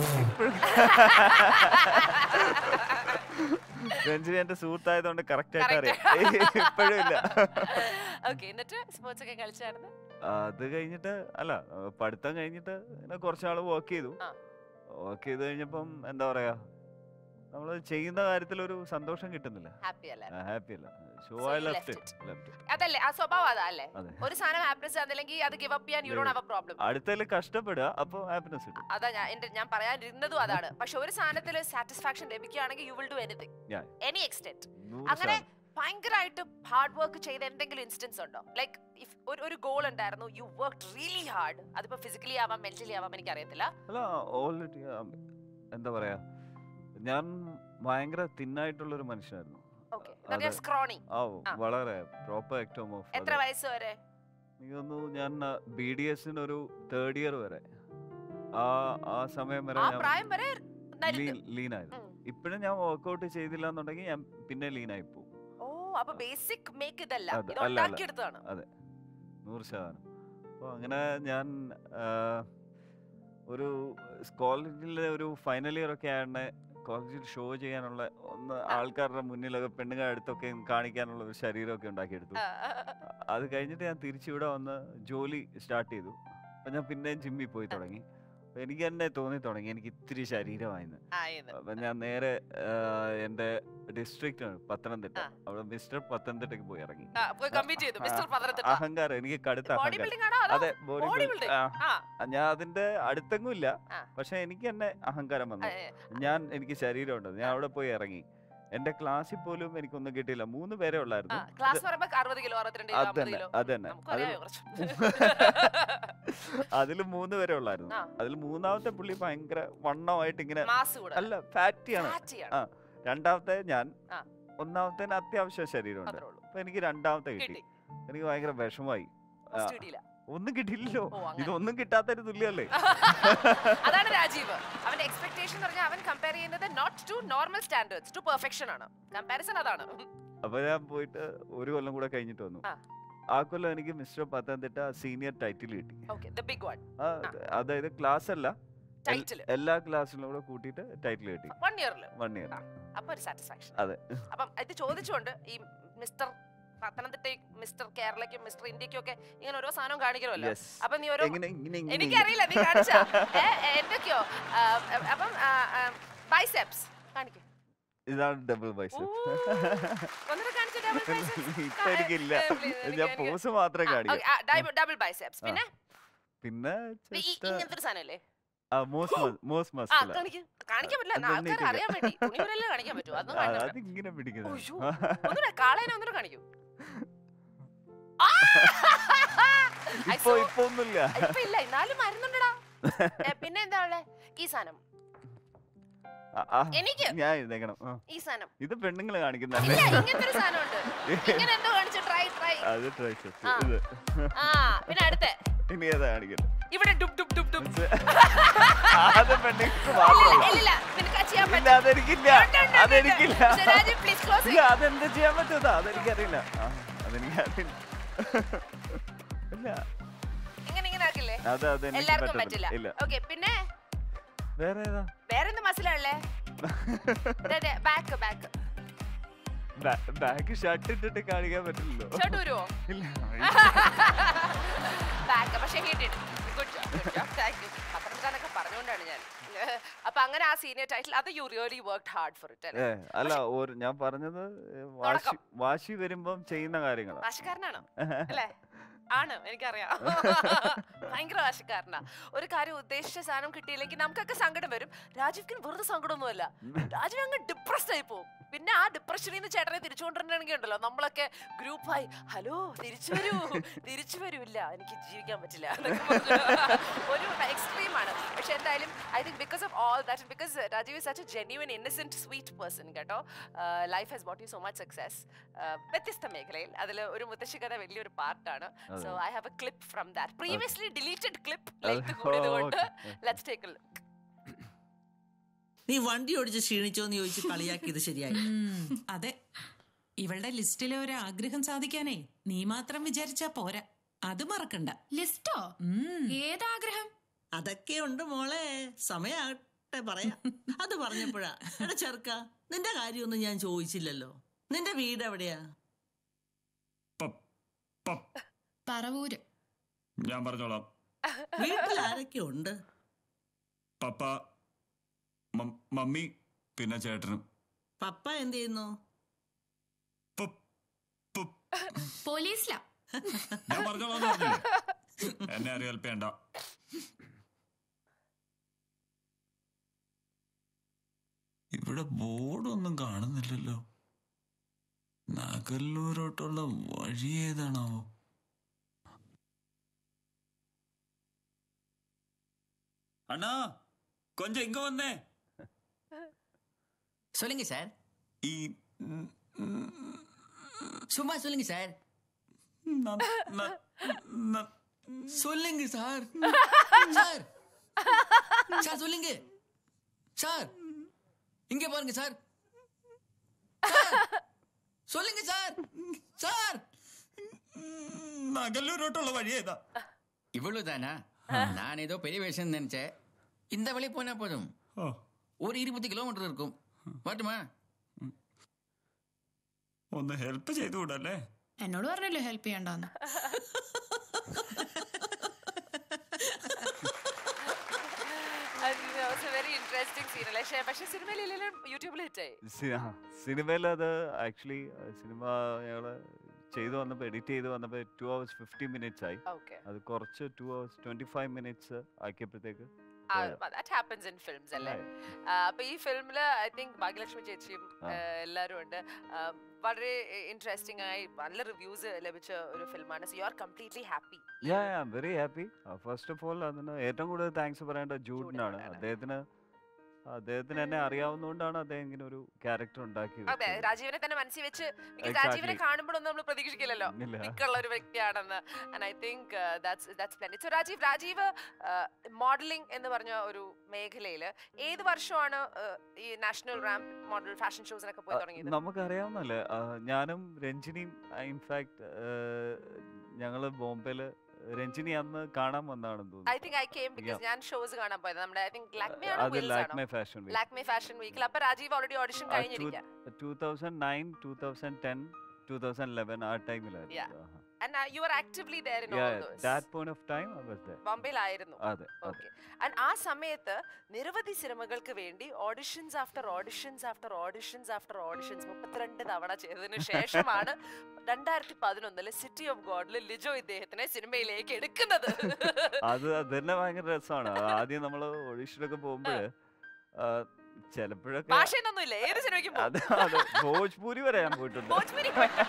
രഞ്ജിനി എന്റെ സുഹൃത്തായതുകൊണ്ട് കറക്റ്റ് ആയിട്ട് Correct. അറിയാം ഇപ്പോഴും ഇല്ല ഓക്കെ എന്നിട്ട് സ്പോർട്സ് ഒക്കെ കളിച്ചായിരുന്നു അത് കഴിഞ്ഞിട്ട് അല്ല ആ, പഠിത്തം കഴിഞ്ഞിട്ട് പിന്നെ കുറച്ചാള് വർക്ക് ചെയ്തു ആ. വർക്ക് ചെയ്ത് കഴിഞ്ഞപ്പം എന്താ പറയാ നമ്മൾ ചെയ്യുന്ന കാര്യത്തിൽ ഒരു സന്തോഷം കിട്ടുന്നില്ല ഹാപ്പി അല്ലേ ഹാപ്പി അല്ല show So I you left left it left അതല്ലേ ആ സ്വഭാവം അതാ അല്ലേ അതെ ഒരു സാധനം ഹാപ്പിനെസ് ആണെന്നില്ലെങ്കിൽ അത് ഗിവ് അപ്പ് ചെയ്യാൻ you don't have a problem അടുത്തതിൽ കഷ്ടപ്പെടുക അപ്പൊ ഹാപ്പിനെസ് കിട്ടും അതാ ഞാൻ എന്റെ ഞാൻ പറയാനിരുന്നതും അതാണ് പക്ഷെ ഒരു സാധനത്തിൽ സാറ്റിസ്ഫാക്ഷൻ ലഭിക്കുകയാണെങ്കിൽ you will do anything Yeah. Any extent നൂറ് അങ്ങനെ ശതമാനം. ഭയങ്കരമായിട്ട് ഹാർഡ് വർക്ക് ചെയ്ത എന്തെങ്കിലും ഇൻസ്റ്റൻസ് ഉണ്ടോ ലൈക്ക് ഇഫ് ഒരു ഒരു ഗോൾ ഉണ്ടായിരുന്നു യു വർക്ക് റിയലി ഹാർഡ് അതിപ്പോ ഫിസിക്കലി ആവാം മെന്റലി ആവാം എനിക്ക് അറിയത്തില്ല അല്ല ഓൾറെഡി എന്താ പറയാ ഞാൻ ഭയങ്കര തിന്നായിട്ടുള്ള ഒരു മനുഷ്യനായിരുന്നു ഓക്കെ അതെ. സ്ക്രോണി ആ ആ. വളരെ പ്രോപ്പർ എക്ടോമോഫ് എത്ര വയസ്സ് വരെ എനിക്ക് തോന്നുന്നു ഞാൻ ബി ഡി എസിന് ഒരു തേർഡ് ഇയർ വരെ ആ ആ സമയം വരെ ആ ഞാൻ പ്രായം വരെ നരുത്ത്. ലീൻ ആയിരുന്നു ഉം. ഇപ്പോഴും ഞാൻ വർക്ക്ഔട്ട് ചെയ്തില്ല എന്നുണ്ടെങ്കിൽ ഞാൻ പിന്നെ ലീൻ ആയി പോകും ഓ അപ്പൊ ബേസിക് മേക്ക് ഇതല്ല അത് ഇത് അല്ല, അല്ല. ഉണ്ടാക്കിയെടുത്താണ് നൂറ് ശതമാനം അപ്പോൾ അങ്ങനെ ഞാൻ ആ, ഒരു കോളേജിലെ ഒരു ഫൈനൽ ഇയർ ഒക്കെ ആയതുകൊണ്ട് കോളേജിൽ ഷോ ചെയ്യാനുള്ള ഒന്ന് ആൾക്കാരുടെ മുന്നിലൊക്കെ പെണ്ണുങ്ങൾ അടുത്തൊക്കെ കാണിക്കാനുള്ള ഒരു ശരീരമൊക്കെ ഉണ്ടാക്കിയെടുത്തു അത് കഴിഞ്ഞിട്ട് ഞാൻ തിരിച്ചിവിടെ വന്ന് ജോലി സ്റ്റാർട്ട് ചെയ്തു അപ്പം ഞാൻ പിന്നെയും ജിമ്മിൽ പോയി തുടങ്ങി അപ്പൊ എനിക്ക് തന്നെ തോന്നി തുടങ്ങി എനിക്ക് ഇത്തിരി ശരീരമായിരുന്നു അപ്പം ഞാൻ നേരെ ആ, എൻ്റെ ഡിസ്ട്രിക്റ്റ് ആണ് പത്തനംതിട്ട ആ. അവിടെ മിസ്റ്റർ പത്തനംതിട്ടയ്ക്ക് പോയി ഇറങ്ങി പോയി കമ്പീറ്റ് ചെയ്തു മിസ്റ്റർ ആ, പത്തനംതിട്ട അഹങ്കാരം എനിക്ക് കടുത്ത ബോഡി അഹങ്കാരം ബിൽഡിംഗ് ആണോ അതോ അതെ ബോഡി body building. ആ ഞാൻ അതിന്റെ അടുത്തെങ്ങും ഇല്ല ആ. പക്ഷെ എനിക്ക് തന്നെ അഹങ്കാരം വന്നു ഏ, ഞാൻ എനിക്ക് ശരീരമുണ്ട് ഞാൻ അവിടെ പോയി ഇറങ്ങി എന്റെ ക്ലാസ്സിൽ പോലും എനിക്കൊന്നും കിട്ടിയില്ല മൂന്ന് പേരെ ആ ഉള്ളായിരുന്നു ക്ലാസ് പറയുമ്പോ അറുപത് കിലോ അറുപത്തിരണ്ട് കിലോ അത് അമ്പത് തന്നെ കിലോ അത് തന്നെ നമുക്കറിയാമോ കുറച്ച് അതിൽ മൂന്ന് പേരെ ഉള്ളായിരുന്നു ആ. അതിൽ മൂന്നാമത്തെ പുള്ളി ഭയങ്കര വണ്ണമായിട്ട് ഇങ്ങനെ മാസ് കൂടെ അല്ല ഫാറ്റിയാണ് ഫാറ്റിയാണ് ആ. രണ്ടാമത്തെ ഞാൻ ആ. ഒന്നാമത്തേന് അത്യാവശ്യം ശരീരമുണ്ട് അത്രേ ഉള്ളൂ അപ്പൊ എനിക്ക് രണ്ടാമത്തെ കിട്ടി കിട്ടി എനിക്ക് ഭയങ്കര വിഷമായി ആ, ഫസ്റ്റ് കിട്ടിയില്ല ഒന്നും കിട്ടിയില്ലല്ലോ ഓ അങ്ങനെ ഇതൊന്നും കിട്ടാത്തൊരു തുല്യല്ലേ അതാണ് രാജീവ് അവന്റെ എക്സ്പെക്ടേഷൻ എന്ന് പറഞ്ഞാൽ അവൻ കമ്പയർ ചെയ്യുന്നത് not to normal standards to perfection ആണ് കമ്പാരിസൺ അതാണ് അപ്പൊ ഞാൻ പോയിട്ട് ഒരു കൊല്ലം കൂടെ കഴിഞ്ഞിട്ട് വന്നു ആ. ആ കൊല്ലം എനിക്ക് മിസ്റ്റർ പത്തനംതിട്ട സീനിയർ ടൈറ്റിൽ കിട്ടി ഓക്കെ ദ ബിഗ് വൺ ആ, അതായത് ക്ലാസ് അല്ല എൽ- ടൈറ്റിൽ എല്ലാ ക്ലാസ്സിലും കൂടെ കൂട്ടിയിട്ട് ടൈറ്റിൽ കിട്ടി വൺ ഇയറിൽ വൺ ഇയർ അപ്പൊ ഒരു സാറ്റിസ്ഫാക്ഷൻ അതെ. അപ്പം ഇത് ചോദിച്ചുകൊണ്ട് ഈ മിസ്റ്റർ പത്തനംതിട്ടയും മിസ്റ്റർ കേരളയ്ക്കും മിസ്റ്റർ ഇന്ത്യക്കും ഒക്കെ ഇങ്ങനെ ഓരോ സാധനം കാണിക്കണമല്ലോ യെസ് അപ്പൊ നീ ഓരോ എങ്ങനെ ഇങ്ങനെ ഇങ്ങനെ എനിക്കറിയില്ല നീ കാണിച്ച എന്തൊക്കെയോ ആ, അപ്പം ബൈസെപ്സ് കാണിക്കും ഇതാണ് ഡബിൾ ബൈസെപ്സ് ഒന്നുകൂടെ കാണിച്ചു ഡബിൾ ഇപ്പൊ എനിക്കില്ല ഞാൻ പോസ് മാത്രമേ കാണിക്കൂ ഡബിൾ ബൈസെപ്സ് ആ. പിന്നെ പിന്നെ ഈ- ഈ- ഇങ്ങനത്തെ ഒരു സാധനല്ലേ മോസ് മോസ് ആ മസ്കുല കാണിക്കും കാണിക്കാൻ പറ്റില്ല അത് ആൾക്കാർ എണ്ണീറ്റില്ല. അറിയാൻ വേണ്ടി തുണിവരല്ലേ കാണിക്കാൻ പറ്റൂ അതൊന്നും കാണിക്കാൻ പറ്റില്ല. അതിങ്ങനെ ഉയ്യോ. പിടിക്കുന്നത് ഒന്നുകൂടെ കാളേനെ ഒന്നുകൂടെ കാണിക്കൂ ആ! I ഇപ്പൊ saw- ഇപ്പൊ ഒന്നുമില്ല ഇപ്പൊ ഇല്ല എന്നാലും മരുന്നുണ്ടടാ ഏ, പിന്നെ എന്താ ഉള്ളെ ഈ സാധനം ആ, ആ, എനിക്ക് ഞാൻ എഴുന്നേക്കണം ആ. ഈ സാധനം ഇത് പെണ്ണുങ്ങള് ഇല്ല കാണിക്കുന്നല്ലേ ഇങ്ങനത്തെ ഒരു സാധനം ഉണ്ട് ഇങ്ങനെ എന്തോ കാണിച്ചു ട്രൈ ട്രൈ അത് ട്രൈസെപ്സ് ആ. ഇത് ആ പിന്നെ അടുത്ത ഇനി ഏതാ കാണിക്കട്ടെ ഇവിടെ ഡുബ് ഡുബ് ഡുബ് ഡുബ് അത് പെണ്ണുങ്ങൾക്ക് ഇല്ല മാത്രമല്ല ഇല്ല നിനക്ക് ചെയ്യാൻ ഇല്ല പറ്റും അതെനിക്കില്ല ഉണ്ട്, ഉണ്ട്, ഉണ്ട്, അതെനിക്കില്ല ഉണ്ട്. ശരാജ്, please close ഇല്ല അതെന്ത് ചെയ്യാൻ പറ്റുന്നതാ അതെനിക്കറിയില്ല ആ, അതെനിക്കറിയില്ല ഇല്ല ഇങ്ങനെ ഇങ്ങനെ ആക്കില്ലേ അത് അതെനിക്ക് എല്ലാവർക്കും പറ്റത്തില്ല പറ്റില്ല ഇല്ല ഓക്കെ പിന്നെ വേറെ ഏതാ വേറെ എന്ത് മസിലുള്ളേ ബാക്ക് ബാക്ക് ബാക്ക് ഷർട്ട് ഇട്ടിട്ട് കാണിക്കാൻ പറ്റില്ലല്ലോ ഷർട്ട് വരുമോ ഇല്ല ബാക്ക് പക്ഷേ hit good job good job thank you പത്രത്തിലൊക്കെ പറഞ്ഞുകൊണ്ടാണ് ഞാൻ അപ്പൊ അങ്ങനെ ആ സീനിയർ ടൈറ്റിൽ അത് you really work hard for it ഏ, അല്ല ഒരു ഞാൻ പറഞ്ഞത് ഏ, വാശി വാശി വരുമ്പം ചെയ്യുന്ന കാര്യങ്ങളാ ഭാഷക്കാരനാണോ അല്ലേ ആണ് എനിക്കറിയാം ഭയങ്കര വാശിക്കാരനാ ഒരു കാര്യം ഉദ്ദേശിച്ച സാധനം കിട്ടിയില്ലെങ്കിൽ നമുക്കൊക്കെ സങ്കടം വരും രാജീവിന് വെറുതെ സങ്കടമൊന്നുമല്ല രാജീവ് അങ്ങ് ഡിപ്രസ്ഡ് ആയി പോകും പിന്നെ ആ ഡിപ്രഷനിൽ നിന്ന് ചേട്ടനെ തിരിച്ചു കൊണ്ടുവരണമെങ്കിൽ ഉണ്ടല്ലോ നമ്മളൊക്കെ ഗ്രൂപ്പായി ഹലോ തിരിച്ചു വരൂ തിരിച്ചു വരൂല്ല എനിക്ക് ജീവിക്കാൻ പറ്റില്ല എന്നൊക്കെ പറഞ്ഞ് ഒരു എക്സ്ട്രീം ആണ് പക്ഷെ എന്തായാലും I think because of all that because Rajeev is such a genuine innocent sweet person കേട്ടോ life has bought you so much success വ്യത്യസ്ത മേഖലയിൽ അതിൽ ഒരു മുത്തശ്ശി കഥ വലിയൊരു പാർട്ടാണ് so I have a clip from that previously deleted clip like കൂടിയത് കൊണ്ട് ലെറ്റ്സ് ടേക്ക് എ ലുക്ക് നീ വണ്ടി ഓടിച്ച് ക്ഷീണിച്ചോന്ന് ചോദിച്ച് കളിയാക്കിയത് ശരിയായി ഉം, അതെ ഇവളുടെ ലിസ്റ്റിലെ ഒരു ആഗ്രഹം സാധിക്കാനേ നീ മാത്രം വിചാരിച്ചാ പോരാ അത് മറക്കണ്ട ലിസ്റ്റോ ഉം. ഏതാഗ്രഹം അതൊക്കെ ഉണ്ട് മോളെ സമയാകട്ടെ പറയാം അത് പറഞ്ഞപ്പോഴാ എടാ ചെറുക്ക നിന്റെ കാര്യമൊന്നും ഞാൻ ചോദിച്ചില്ലല്ലോ നിന്റെ വീട് എവിടെയാ പറവൂര് ഞാൻ പറഞ്ഞോളാം വീട്ടിൽ ആരൊക്കെ ഉണ്ട് പപ്പ മം- മമ്മി പിന്നെ ചേട്ടനും പപ്പ എന്ത് ചെയ്യുന്നു പു- പു- പോലീസിലാ ഞാൻ പറഞ്ഞോളാം പറഞ്ഞില്ലേ എന്നെ അറിയാൽപ്പേണ്ട ഇവിടെ ബോർഡൊന്നും കാണുന്നില്ലല്ലോ നഗല്ലൂരോട്ടുള്ള വഴി ഏതാണാവോ അണ്ണാ കൊഞ്ചം ഇങ്ങ വന്നേ சொல்லுங்க சார் ഈ ഉം, ഉം, சும்மா சொல்லுங்க சார் ന- ന- ന- சொல்லுங்க சார் சார் சார் சொல்லுங்க சார் இங்க பாருங்க சார் சார், சொல்லுங்க சார் சார் നഗല്ലൂരോട്ടുള്ള വഴി ഏതാ இவ்வளவுதானா நான் ஏதோ பெரிய விஷயம் நினைச்சேன் இந்த வழி போனா போதும் ഓ ஒரு இருபது கிலோமீட்டர் இருக்கும் வரட்டுமா ഒന്ന് ഹെൽപ്പ് ചെയ്തുകൂടല്ലേ എന്നോട് പറഞ്ഞല്ലോ ഹെൽപ്പ് ചെയ്യണ്ടെന്ന് വെരി ഇൻട്രസ്റ്റിംഗ് സീൻ അല്ലേ പക്ഷേ പക്ഷേ സിനിമയിലെല്ലാം യൂട്യൂബിൽ ഹിറ്റായി സിനിമയിൽ അത് ആക്ച്വലി സിനിമ ഞങ്ങള് ചെയ്തു വന്നപ്പോൾ എഡിറ്റ് ചെയ്ത് വന്നപ്പോൾ ടു അവേഴ്സ് ഫിഫ്റ്റി മിനിറ്റ്സ് ആയി ഓക്കെ അത് കുറച്ച് two hours twenty five minutes ആക്കിയപ്പോഴത്തേക്ക് ദാറ്റ് ഹാപ്പൻസ് ഇൻ ഫിലിംസ് അല്ലേ ആ, അപ്പൊ ഈ ഫിലിമില് ഐ തിങ്ക് ഭാഗ്യലക്ഷ്മി ചേച്ചിയും ആ. ആ, എല്ലാവരും ഉണ്ട് ആ, വളരെ ഇൻട്രസ്റ്റിംഗ് ആയി നല്ല റിവ്യൂസ് ലഭിച്ച ഒരു ഫിലിമാണ് so you are completely happy yeah I am very happy first of all അതിന് ഏറ്റവും കൂടുതൽ താങ്ക്സ് പറയേണ്ടത് ജൂഡിനാണ് ജൂഡിനാണ്. അദ്ദേഹത്തിന് അദ്ദേഹത്തിന് എന്നെ അറിയാവുന്നതുകൊണ്ടാണ് അദ്ദേഹം ഇങ്ങനെ ഒരു ക്യാരക്ടർ ഉണ്ടാക്കി അതെ വെച്ചത്. രാജീവിനെ തന്നെ മനസ്സിൽ വെച്ച് because Exactly. രാജീവിനെ കാണുമ്പോഴൊന്നും നമ്മൾ പ്രതീക്ഷിക്കില്ലല്ലോ ഇല്ല. മിക്കുള്ള ഒരു വ്യക്തിയാണെന്ന് and I think that's that's plan so Rajeev Rajeev modelling എന്ന് പറഞ്ഞ ഒരു മേഖലയിൽ ഏത് വർഷമാണ് uh, ഈ നാഷണൽ റാമ്പ് മോഡൽ ഫാഷൻ ഷോസിനൊക്കെ പോയി തുടങ്ങിയത് നമുക്കറിയാവുന്നല്ലേ ആ, ഞാനും രഞ്ജിനിയും ഇൻഫാക്ട് ഞങ്ങള് ബോംബെയില് രഞ്ജിനി അന്ന് കാണാൻ വന്നാണെന്ന് ഐ തോന്നുന്നു think I came because Yeah. ഞാൻ ഷോസ് കാണാൻ പോയത് നമ്മുടെ ഐ തിങ്ക് ലാക്മേ ആണോ അത് വിൽസ് ആണോ Lakme fashion week Lakme fashion വീക്കിൽ അപ്പൊ രാജീവ് ഓൾറെഡി ഓഡിഷൻ കഴിഞ്ഞിരിക്കുക two thousand nine two thousand ten two thousand eleven ആ Yeah. ടൈമിലായിരുന്നു and you are actively there in all those that point of time അവസ്ഥ ബോംബെയിലായിരുന്നു അതെ അതെ ഓക്കെ ആൻഡ് ആ സമയത്ത് നിരവധി സിനിമകൾക്ക് വേണ്ടി auditions after auditions after auditions after auditions മുപ്പത്തിരണ്ട് തവണ ചെയ്തതിനു ശേഷമാണ് രണ്ടായിരത്തി പതിനൊന്നില് സിറ്റി ഓഫ് ഗോഡിൽ ലിജോ ഇദ്ദേഹത്തിനെ സിനിമയിലേക്ക് എടുക്കുന്നത് അത് അത് തന്നെ ഭയങ്കര രസമാണ് ആദ്യം നമ്മൾ ഒഡീഷയിലൊക്കെ പോകുമ്പോഴ് ചിലപ്പോഴൊക്കെ ഭാഷയൊന്നുമില്ല ഏത് സിനിമയ്ക്കും പോകും. അത് അത് ഭോജ്പൂരി വരെ ഞാൻ പോയിട്ടുണ്ട് ഭോജ്പുരി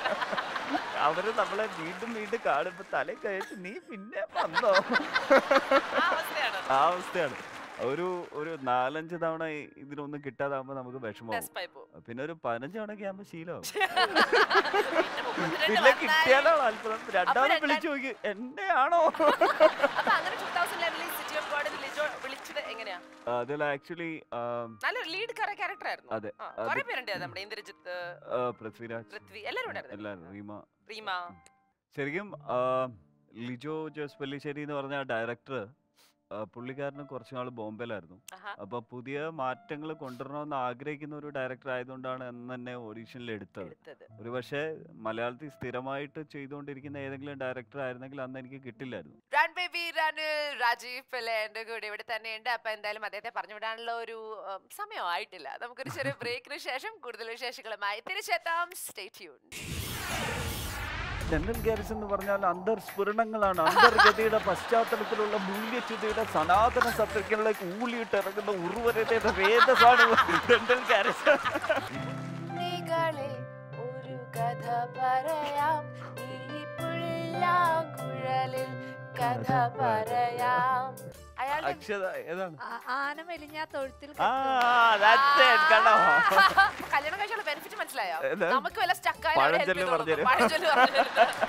അവര് നമ്മളെ വീണ്ടും വീണ്ടും കാണുമ്പോ തല കഴിച്ച് നീ പിന്നെ വന്നോ ആ അവസ്ഥയാണ് ആ അവസ്ഥയാണ് ഒരു ഒരു നാലഞ്ച് തവണ ഇ- ഇതിനൊന്നും കിട്ടാതാകുമ്പോ നമുക്ക് വിഷമമാവും ഡെസ്പായി പോകും പിന്നെ ഒരു പതിനഞ്ച് തവണയൊക്കെ ആകുമ്പോ ശീലമാവും പിന്നെ മുപ്പത്തിരണ്ട് പിന്നെ വന്നാലും- കിട്ടിയാലാണ് അത്ഭുതം രണ്ടാമത് രണ്ടാ- വിളിച്ചു നോക്കി എന്റെ ആണോ അപ്പൊ അങ്ങനെ ടൂ തൗസൻഡ് ലെവലിൽ സിറ്റി ഓഫ് ഗോഡിൽ ലിജോ വിളിച്ചത് എങ്ങനെയാ അതിൽ ആക്ച്വലി നല്ല ലീഡ് ക്യാരക്ടർ ആയിരുന്നു അതെ, ആ, അത് കുറെ പേരുണ്ട് നമ്മുടെ ഇന്ദ്രജിത്ത് പൃഥ്വിരാജ് പൃഥ്വി എല്ലാവരും ഉണ്ടായിരുന്നു എല്ലാരും റീമ റീമ ശരിക്കും ആ, ലിജോ ജോസ് പല്ലിശ്ശേരി എന്ന് പറഞ്ഞ ഡയറക്ടർ പുള്ളിക്കാരന് കുറച്ച് നാൾ ബോംബെയിലായിരുന്നു ആഹാ. അപ്പൊ പുതിയ മാറ്റങ്ങൾ കൊണ്ടുവരണമെന്ന് ആഗ്രഹിക്കുന്ന ഒരു ഡയറക്ടർ ആയതുകൊണ്ടാണ് അന്ന് തന്നെ ഓഡീഷനിൽ എടുത്തത് എടുത്തത് ഒരു പക്ഷേ മലയാളത്തിൽ സ്ഥിരമായിട്ട് ചെയ്തുകൊണ്ടിരിക്കുന്ന ഏതെങ്കിലും ഡയറക്ടർ ആയിരുന്നെങ്കിൽ അന്ന് എനിക്ക് കിട്ടില്ലായിരുന്നു run baby run Rajeev Pillai എൻ്റെ കൂടെ ഇവിടെ തന്നെയുണ്ട് അപ്പൊ എന്തായാലും അദ്ദേഹത്തെ പറഞ്ഞു വിടാനുള്ള ഒരു ഉം, സമയം ആയിട്ടില്ല നമുക്കൊരു ചെറിയ ബ്രേക്കിന് ശേഷം കൂടുതൽ വിശേഷങ്ങളുമായി തിരിച്ചെത്താം സ്റ്റേ ട്യൂൺ ഡെന്നൽ ഗാരിസ് എന്ന് പറഞ്ഞാൽ അന്തർസ്ഫുരണങ്ങളാണ് അന്തർഗതിയുടെ പശ്ചാത്തലത്തിലുള്ള മൂല്യച്യുതിയുടെ സനാതന സത്യങ്ങളിലേക്ക് ഊളിയിട്ട് ഇറങ്ങുന്ന ഉറുവരതയുടെ വേദസാണ് ഡെന്നൽ ഗാരിസ് നികളെ ഒരു കഥ പറയാം ഈ പുല്ലാങ്കുഴലിൽ കഥ പറയാം അയാളുടെ അക്ഷത ഏതാണ് ആ- ആന മെലിഞ്ഞ തൊഴുത്തിൽ ആ that's it, കണ്ടോ കല്യാണം കഴിച്ചുള്ള ബെനിഫിറ്റ് മനസ്സിലായോ ഏത്? നമുക്ക് വല്ല സ്റ്റക്ക് പഴഞ്ചൊല്ല് പറഞ്ഞുതരും. പഴഞ്ചൊല്ല് പറഞ്ഞു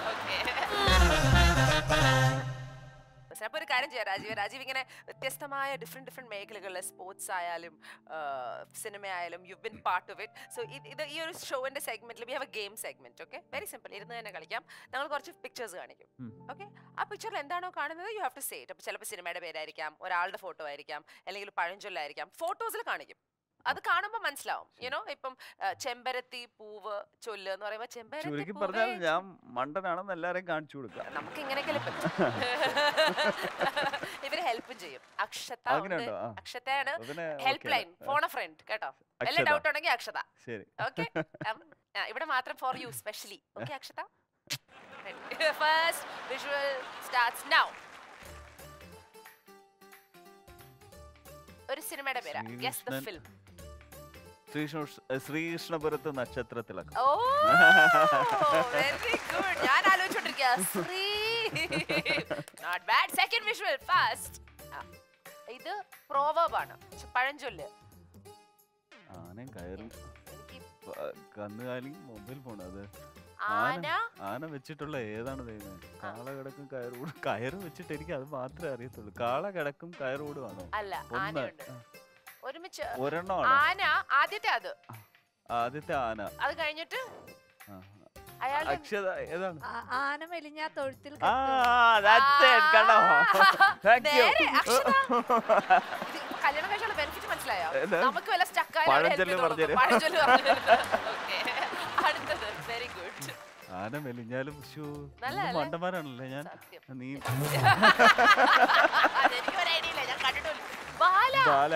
അപ്പൊ ഒരു കാര്യം ചെയ്യാം രാജീവ് രാജീവ് ഇങ്ങനെ വ്യത്യസ്തമായ ഡിഫറെന്റ് ഡിഫറെന്റ് മേഖലകളിൽ സ്പോർട്സ് ആയാലും സിനിമ ആയാലും you been part of it so ഇത് ഈ ഒരു ഷോവിന്റെ സെഗ്മെന്റിൽ we have a game segment okay very simple ഇരുന്ന് തന്നെ കളിക്കാം ഞങ്ങൾ കുറച്ച് പിക്ചേഴ്സ് കാണിക്കും ഉം. ഓക്കെ ആ പിക്ചറിൽ എന്താണോ കാണുന്നത് you have to say it അപ്പോൾ ചിലപ്പോൾ സിനിമയുടെ പേരായിരിക്കാം ഒരാളുടെ ഫോട്ടോ ആയിരിക്കാം അല്ലെങ്കിൽ പഴഞ്ചൊല്ലായിരിക്കാം ഫോട്ടോസിൽ കാണിക്കും അത് കാണുമ്പോൾ മനസ്സിലാവും യുനോ ഇപ്പം ആ, ചെമ്പരത്തി പൂവ് ചൊല്ല് എന്ന് പറയുമ്പോൾ ചെമ്പരത്തി ചുരുക്കി പൂവേ പറഞ്ഞാൽ ഞാൻ മണ്ടനാണെന്ന് എല്ലാരെയും കാണിച്ചു കൊടുക്കാം നമുക്ക് ഇങ്ങനെയൊക്കെ ഇവര് ഹെൽപ്പും ചെയ്യും അക്ഷത ഉണ്ട്. അങ്ങനെയുണ്ടോ? ആ. അക്ഷതയാണ് അതിനെ ഹെൽപ്പ് okay ലൈൻ അല്ലേ? ഫോൺ ഫ്രണ്ട് കേട്ടോ വല്ല അക്ഷത. ഡൗട്ട് ഉണ്ടെങ്കിൽ അക്ഷത ശരി ഓക്കെ ഇവിടെ മാത്രം for you specially okay Akshata first visual starts now ഒരു സിനിമയുടെ പേരാ guess the Sreekrishnan. Film Sreekrishna ശ്രീകൃഷ്ണപുരത്ത് നക്ഷത്രത്തിലൊക്കെ ഓ വെരി ഗുഡ് ഞാൻ ആലോചിച്ചോണ്ടിരിക്കുക Sree not bad second visual fast ഇത് പ്രോവർബ് ആണ് ച- പഴഞ്ചൊല്ല് ആനയും കയറും എനിക്ക് പ- കന്നുകാലി മൊബൈൽ ഫോൺ അത് ആന ആന വെച്ചിട്ടുള്ള ഏതാണ് ദൈവം കാള കിടക്കും കയറൂടും കയറ് വെച്ചിട്ട് എനിക്ക് അത് മാത്രമേ അറിയത്തുള്ളൂ കാള കിടക്കും കയറൂടുവാണോ അല്ല ഒന്ന് ആനയുണ്ട് ഒരുമിച്ച് ഒരെണ്ണമാണോ ആന ആദ്യത്തെ അത് ആദ്യത്തെ ആന അത് കഴിഞ്ഞിട്ട് ആ. അയാളുടെ അക്ഷത ഏതാണ് ആ- ആന മെലിഞ്ഞ തൊഴുത്തിൽ ആ that's it, കണ്ടോ താങ്ക് യു നേരെ അക്ഷത ഇത് കല്യാണം കഴിച്ചുള്ള ബെനിഫിറ്റ് മനസ്സിലായോ ഏത്? നമുക്ക് വല്ല സ്റ്റക്ക് പഴഞ്ചൊല്ല് പറഞ്ഞുതരും. പഴഞ്ചൊല്ല് പറഞ്ഞു ഓക്കെ അടുത്തത് വെരി ഗുഡ് ആന മെലിഞ്ഞാലും ശ്ശോ, നല്ലതല്ലേ? എന്ത് മണ്ടന്മാരാണല്ലേ ഞാൻ സത്യം. നീ അതെനിക്ക് ഒരു ഐഡിയ ഇല്ല ഞാൻ കണ്ടിട്ടില്ല ബാല ബാല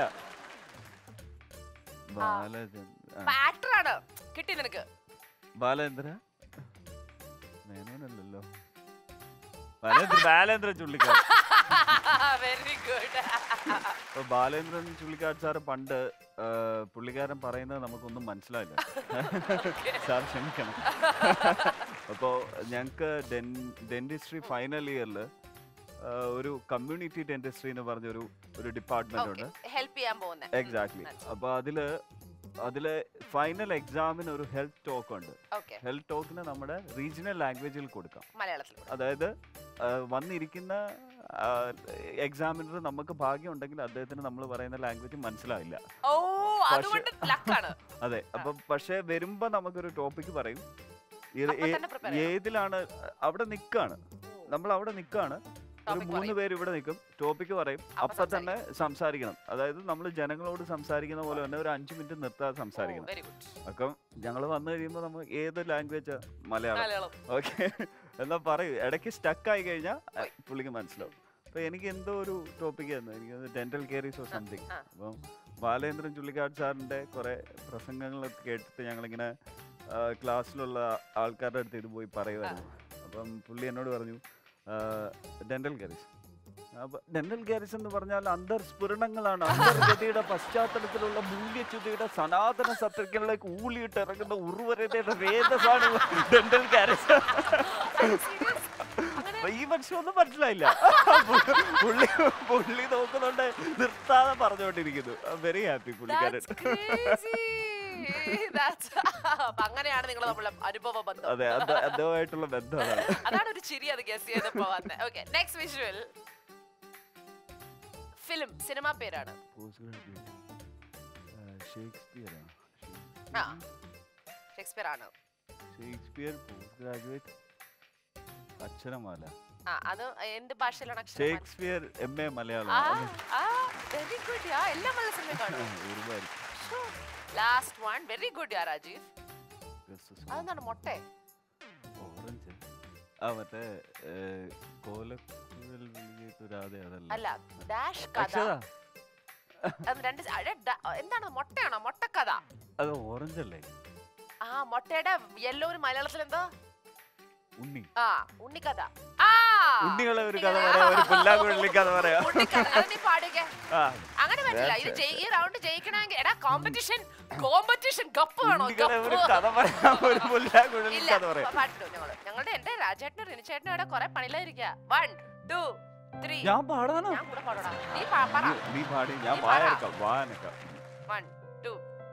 ബാലചന്ദ്ര ആ. ആക്ടറാണ് കിട്ടി നിനക്ക് ബാലേന്ദ്ര മേനോനല്ലല്ലോ ബാലേന്ദ്ര ബാലേന്ദ്ര ചുള്ളിക്കാട് വെരി ഗുഡ് അപ്പൊ ബാലേന്ദ്രൻ ചുള്ളിക്കാട് സാറ് പണ്ട് ആ, പുള്ളിക്കാരൻ പറയുന്നത് നമുക്കൊന്നും മനസ്സിലായില്ല സാർ ക്ഷമിക്കണം അപ്പോൾ ഞങ്ങൾക്ക് ഡെന്റിസ്ട്രി ഫൈനൽ ഇയറിൽ ഒരു കമ്മ്യൂണിറ്റി ഡെന്റിസ്ട്രി എന്ന് പറഞ്ഞൊരു ഒരു ഡിപ്പാർട്ട്മെന്റ് ഉണ്ട് ഹെൽപ്പ് ചെയ്യാൻ പോകുന്നത് എക്സാക്ട്ലി അപ്പോൾ അതില് അതില് ഫൈനൽ എക്സാമിന് ഒരു ഹെൽത്ത് ടോക്ക് ഉണ്ട് ഓക്കെ ഹെൽത്ത് ടോക്കിന് നമ്മുടെ റീജിയണൽ ലാംഗ്വേജിൽ കൊടുക്കാം മലയാളത്തിൽ അതായത് ആ, വന്നിരിക്കുന്ന എക്സാമിനർ നമുക്ക് ഭാഗ്യം ഉണ്ടെങ്കിൽ അദ്ദേഹത്തിന് നമ്മൾ പറയുന്ന ലാംഗ്വേജ് മനസ്സിലാവില്ല ഓ അതുകൊണ്ട് ലക്കാണ് അതെ അപ്പൊ പക്ഷേ വരുമ്പോ നമുക്കൊരു ടോപ്പിക്ക് പറയും ഇത് അപ്പൊ ഏ- തന്നെ prepare ചെയ്യണം. ഏതിലാണ് അവിടെ നിക്കാണ് നമ്മൾ അവിടെ നിക്കാണ് ഒരു Topic മൂന്ന് പറയും. പേര് ഇവിടെ നിൽക്കും ടോപ്പിക്ക് പറയും അപ്പൊ അപ്പൊ തന്നെ സംസാരിക്കണം അതായത് നമ്മൾ ജനങ്ങളോട് സംസാരിക്കുന്ന പോലെ തന്നെ ഒരു അഞ്ചു മിനിറ്റ് നിർത്താതെ സംസാരിക്കണം വെരി ഗുഡ് അപ്പം ഞങ്ങൾ വന്നു കഴിയുമ്പോൾ നമ്മൾ ഏത് ലാംഗ്വേജ് മലയാളം മലയാളം ഓക്കെ എന്നാ പറയൂ ഇടയ്ക്ക് സ്റ്റക്ക് ആയി കഴിഞ്ഞാൽ പുള്ളിക്ക് മനസ്സിലാവും അപ്പൊ എനിക്ക് എന്തോ ഒരു ടോപ്പിക് ആയിരുന്നു എനിക്ക് ഡെന്റൽ കെയറീസ് ഓർ സംതിങ് ആ. അപ്പം ബാലേന്ദ്രൻ ചുള്ളിക്കാട് സാറിന്റെ കുറെ പ്രസംഗങ്ങളൊക്കെ കേട്ടിട്ട് ഞങ്ങളിങ്ങനെ ആ, ക്ലാസ്സിലുള്ള ആൾക്കാരുടെ അടുത്ത് ഇത് പോയി പറയുമായിരുന്നു അപ്പം പുള്ളി എന്നോട് പറഞ്ഞു ഡെന്റൽ കെയറീസ് അപ്പൊ ഡെന്റൽ കെയറീസ് എന്ന് പറഞ്ഞാൽ അന്തർസ്ഫുരണങ്ങളാണ് അന്തർഗതിയുടെ പശ്ചാത്തലത്തിലുള്ള മൂല്യച്യുതിയുടെ സനാതന സത്യങ്ങളിലേക്ക് ഊളിയിട്ട് ഇറങ്ങുന്ന ഉറുവരതയുടെ വേദസാണ് ഡെന്റൽ കെയറീസ് അപ്പൊ ഈ മനുഷ്യൻ ഒന്നും മനസ്സിലായില്ല പുള്ളി പുള്ളി നോക്കുന്നുണ്ട് നിർത്താതെ പറഞ്ഞുകൊണ്ടിരിക്കുന്നു വെരി ഹാപ്പി പുള്ളിക്കാരൻ That's crazy. That's- അപ്പൊ അങ്ങനെയാണ് നിങ്ങൾ നമ്മളെ അനുഭവ ബന്ധം അതെ അത് അദ്ദേഹമായിട്ടുള്ള ബന്ധമാണ് അതാണ് ഒരു ചിരി അത് ഗസ് ചെയ്തപ്പോ വന്നത് okay next visual film cinema പേരാണ് ഷേക്സ്പിയർ ആ ഷേക്സ്പിയർ ആണ് ഷേക്സ്പിയർ പോസ്റ്റ് ഗ്രാജുവേറ്റ് അക്ഷരമാല ആ അത് എന്ത് ഭാഷയിലാണ് അക്ഷരം ഷേക്സ്പിയർ എം എ മലയാളം ആ ആ വെരി ഗുഡ് യാ എല്ലാം നല്ല സിനിമ കാണും ഒരുപാട് last one very good yeah Rajiv അതെന്താണ് മൊട്ടെ ഓറഞ്ച് ആ മറ്റേ കോലക്കുഴൽ വിളിയേറ്റൊരാതെ അതല്ല അല്ല ഡാഷ് കഥ അക്ഷര അത് രണ്ട് സ- അടെ ഡ- എന്താണ് മൊട്ടയാണോ മൊട്ടക്കഥ അത് ഓറഞ്ച് അല്ലേ ആ മൊട്ടയുടെ യെല്ലോ ഒരു മലയാളത്തിൽ എന്താ ഉണ്ണി ആ ഉണ്ണിക്കഥ ആ ഉണ്ണികളെ ഒരു കഥ പറയാം ഒരു പുല്ലാങ്കുഴലി കഥ പറയാം ഉണ്ണിക്കഥ അത് നീ പാടിക്കേ ആ അങ്ങനെ പറ്റില്ല ഇത് That's ജയി- ഈ റൗണ്ട് ജയിക്കണമെങ്കിൽ എടാ കോമ്പറ്റീഷൻ കോമ്പറ്റീഷൻ ഗപ്പ് വേണോ ഉണ്ണികളെ ഒരു ഗപ്പ് കഥ പറയാം ഒരു പുല്ലാങ്കുഴലി ഇല്ല കഥ പറയാം പാട്ടിട്ടു ഞങ്ങള് ഞങ്ങളുടെ എന്റെ രാജേട്ടനും റിനിച്ചേട്ടനും ഇവിടെ കുറെ പണിയിലായിരിക്കുക വൺ ടു ത്രീ ഞാൻ പാടാനോ ഞാൻ കൂടെ പാടടാ നീ പാ- പറ നീ- നീ പാടി ഞാൻ നീ പറ. വായനക്കാം വായനക്കാം വൺ ടു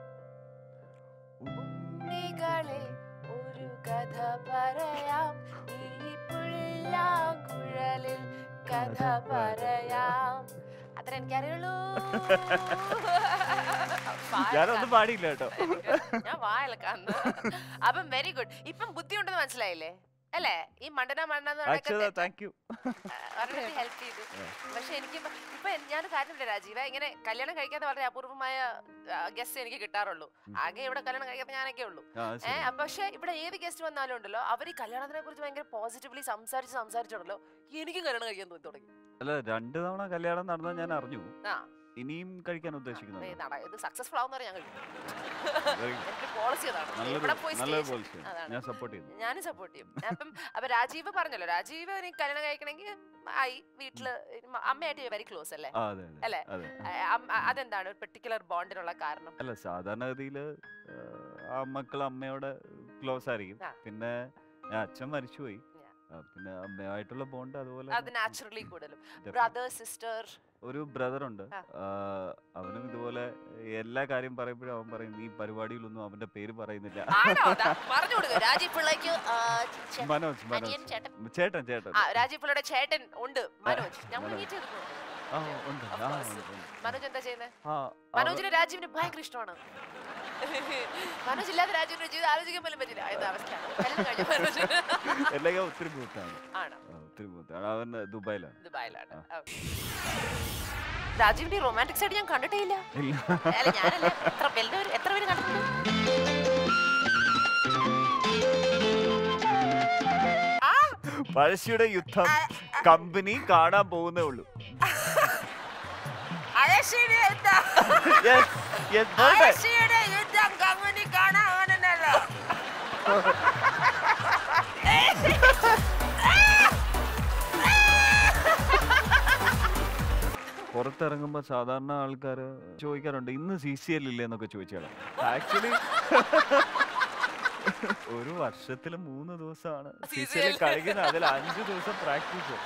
ഉണ്ണികളെ ഒരു കഥ പറയാം ഈ പുല്ലാങ്കുഴലിൽ കഥ പറയാം അത്ര എനിക്കറിയുള്ളൂ ഞാനൊന്നും പാടിയില്ല കേട്ടോ ഞാൻ വായലക്കാന്ന് അപ്പം വെരി ഗുഡ് ഇപ്പം ബുദ്ധിയുണ്ടെന്ന് മനസ്സിലായില്ലേ അല്ലേ ഈ മണ്ടന മണ്ടന അച്ഛതാ താങ്ക് യു ഹെൽപ്പ് ചെയ്തു പക്ഷെ എനിക്ക് ഇപ്പൊ- ഇപ്പൊ ഞാൻ കാര്യമില്ല രാജീവ ഇങ്ങനെ കല്യാണം കഴിക്കാതെ വളരെ അപൂർവമായ ഗസ്റ്റ് എനിക്ക് കിട്ടാറുള്ളൂ ആകെ ഇവിടെ കല്യാണം കഴിക്കാത്ത ഞാനൊക്കെ ഉള്ളൂ ആ, ശരി. ഏഹ് പക്ഷെ ഇവിടെ ഏത് ഗസ്റ്റ് വന്നാലും ഉണ്ടല്ലോ അവർ ഈ കല്യാണത്തിനെ കുറിച്ച് ഭയങ്കര പോസിറ്റീവ്ലി സംസാരിച്ച് സംസാരിച്ചുണ്ടല്ലോ എനിക്കും കല്യാണം കഴിക്കാൻ തോന്നി തുടങ്ങി അല്ല രണ്ട് തവണ കല്യാണം നടന്നത് ഞാൻ അറിഞ്ഞു ആ ഇനിയും കഴിക്കാൻ ദേ ഉദ്ദേശിക്കുന്നുണ്ട് നട- ഇത് സക്സസ്ഫുൾ ആവുന്ന ഞാൻ കഴിക്കും Very good. എന്റെ പോളിസി അതാണ് നല്ലൊരു ഇവിടെ പോയി നല്ലൊരു station- പോളിസി അതാണ്. ഞാൻ സപ്പോർട്ട് ചെയ്യുന്നു ഞാനും സപ്പോർട്ട് ചെയ്യും അപ്പം അപ്പൊ രാജീവ് പറഞ്ഞല്ലോ രാജീവ് എനിക്ക് കല്യാണം കഴിക്കണമെങ്കിൽ ആയി വീട്ടില് മ- അമ്മയായിട്ട് വെരി ക്ലോസ് അല്ലേ ആ, അതെ അതെ അല്ലേ അതെ ആ, അം- അ- അതെന്താണ് ഒരു പെർട്ടിക്കുലർ ബോണ്ടിനുള്ള കാരണം അല്ല സാധാരണഗതിയിൽ ആ മക്കൾ അമ്മയോട് ക്ലോസ് ആയിരിക്കും ആ. പിന്നെ ഞാൻ അച്ഛൻ മരിച്ചുപോയി ആ, പിന്നെ അമ്മയായിട്ടുള്ള ബോണ്ട് അതുപോലെ അത് നാച്ചുറലി കൂടുതലും Definitely. ബ്രദർ സിസ്റ്റർ ഒരു ബ്രദർ ഉണ്ട് ആ. ആ, അവനും ഇതുപോലെ എല്ലാ കാര്യം പറയുമ്പോഴും അവൻ പറയും നീ പരിപാടിയിലൊന്നും അവന്റെ പേര് പറയുന്നില്ല ആണോ ദാ, പറഞ്ഞു കൊടുക്കുക രാജീവ് പിള്ളയ്ക്ക് ആ, ചേ- മനോജ് അനിയൻ മനോജ് ചേട്ടൻ ചേട്ടൻ ചേട്ടൻ ആ രാജീവ് പിള്ളയുടെ ചേട്ടൻ ഉണ്ട് മനോജ് ഞങ്ങൾ മനോജ്. മീറ്റ് ചെയ്തിട്ടുണ്ട് ആ ഉണ്ട് Of ആ course. ഉണ്ട്, ഉണ്ട്. മനോജ് എന്താ ചെയ്യുന്നത് ആ മനോജിന് രാജീവിന് ഭയങ്കര ഇഷ്ടമാണ് മനോജ് ഇല്ലാതെ രാജീവിന്റെ ജീവിതം ആലോചിക്കാൻ പോലും പറ്റില്ല എന്താ അവസ്ഥയാണ് കല്യാണം കഴിഞ്ഞ മനോജ് എല്ലാം ഒത്തിരി ബൂത്താണ് ആണോ ഒത്തിരി ബൂത്താണ് അവൻ ദുബായിലാണ് ദുബായിലാണ് Okay. രാജീവിന്റെ റൊമാൻറ്റിക് സൈഡ് ഞാൻ കണ്ടിട്ടേ ഇല്ല ഇല്ല അല്ല ഞാനല്ല എത്ര പേര് എത്ര പേര് കണ്ടിട്ടുണ്ട് പഴശ്ശിയുടെ യുദ്ധം കമ്പനി കാണാൻ പോകുന്നേ ഉള്ളൂ അയശ്ശിയുടെ യുദ്ധം Yes, yes, പോട്ടെ. അയശ്ശിയുടെ യുദ്ധം കമ്പനി കാണാനല്ലോ പുറത്തിറങ്ങുമ്പോ സാധാരണ ആൾക്കാർ ചോദിക്കാറുണ്ട് ഇന്ന് സി സി എൽ ഇല്ലേ എന്നൊക്കെ ചോദിച്ചാണ് ആക്ച്വലി ഒരു വർഷത്തിൽ മൂന്ന് ദിവസമാണ് സി സി എൽ കളിക്കുന്നത് അതിൽ അഞ്ചു ദിവസം പ്രാക്ടീസ്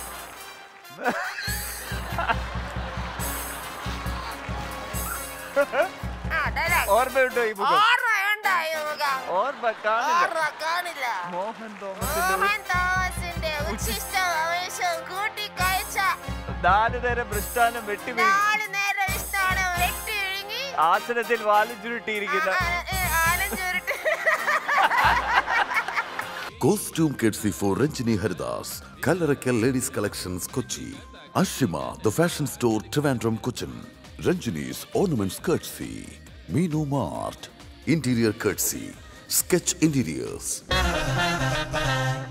ഓർമ്മയുണ്ടോ ഈ മുഖം ഓർമ്മ കാണില്ല കാണില്ല മോഹൻ തോമസിന്റെ മോഹൻ തോമസിന്റെ ഉച്ഛിഷ്ട ആവേശം കൂട്ടിക്കയച്ച നാല് നേരം മൃഷ്ടാനം വെട്ടി വീഴ്ത്തി നാല് നേരം ഇഷ്ടമാണ് വെട്ടി വിഴുങ്ങി ആസനത്തിൽ വാലും ചുരുട്ടിയിരിക്കുന്ന ആലഞ്ചുരുട്ട് Costume Kitsy for Ranjini Haridas, Kalarakkal Ladies Collections Kochi, Ashima, The Fashion Store Trivandrum Cochin, Ranjini's Ornaments Courtesy, Minu Mart, Interior Courtesy, Sketch Interiors.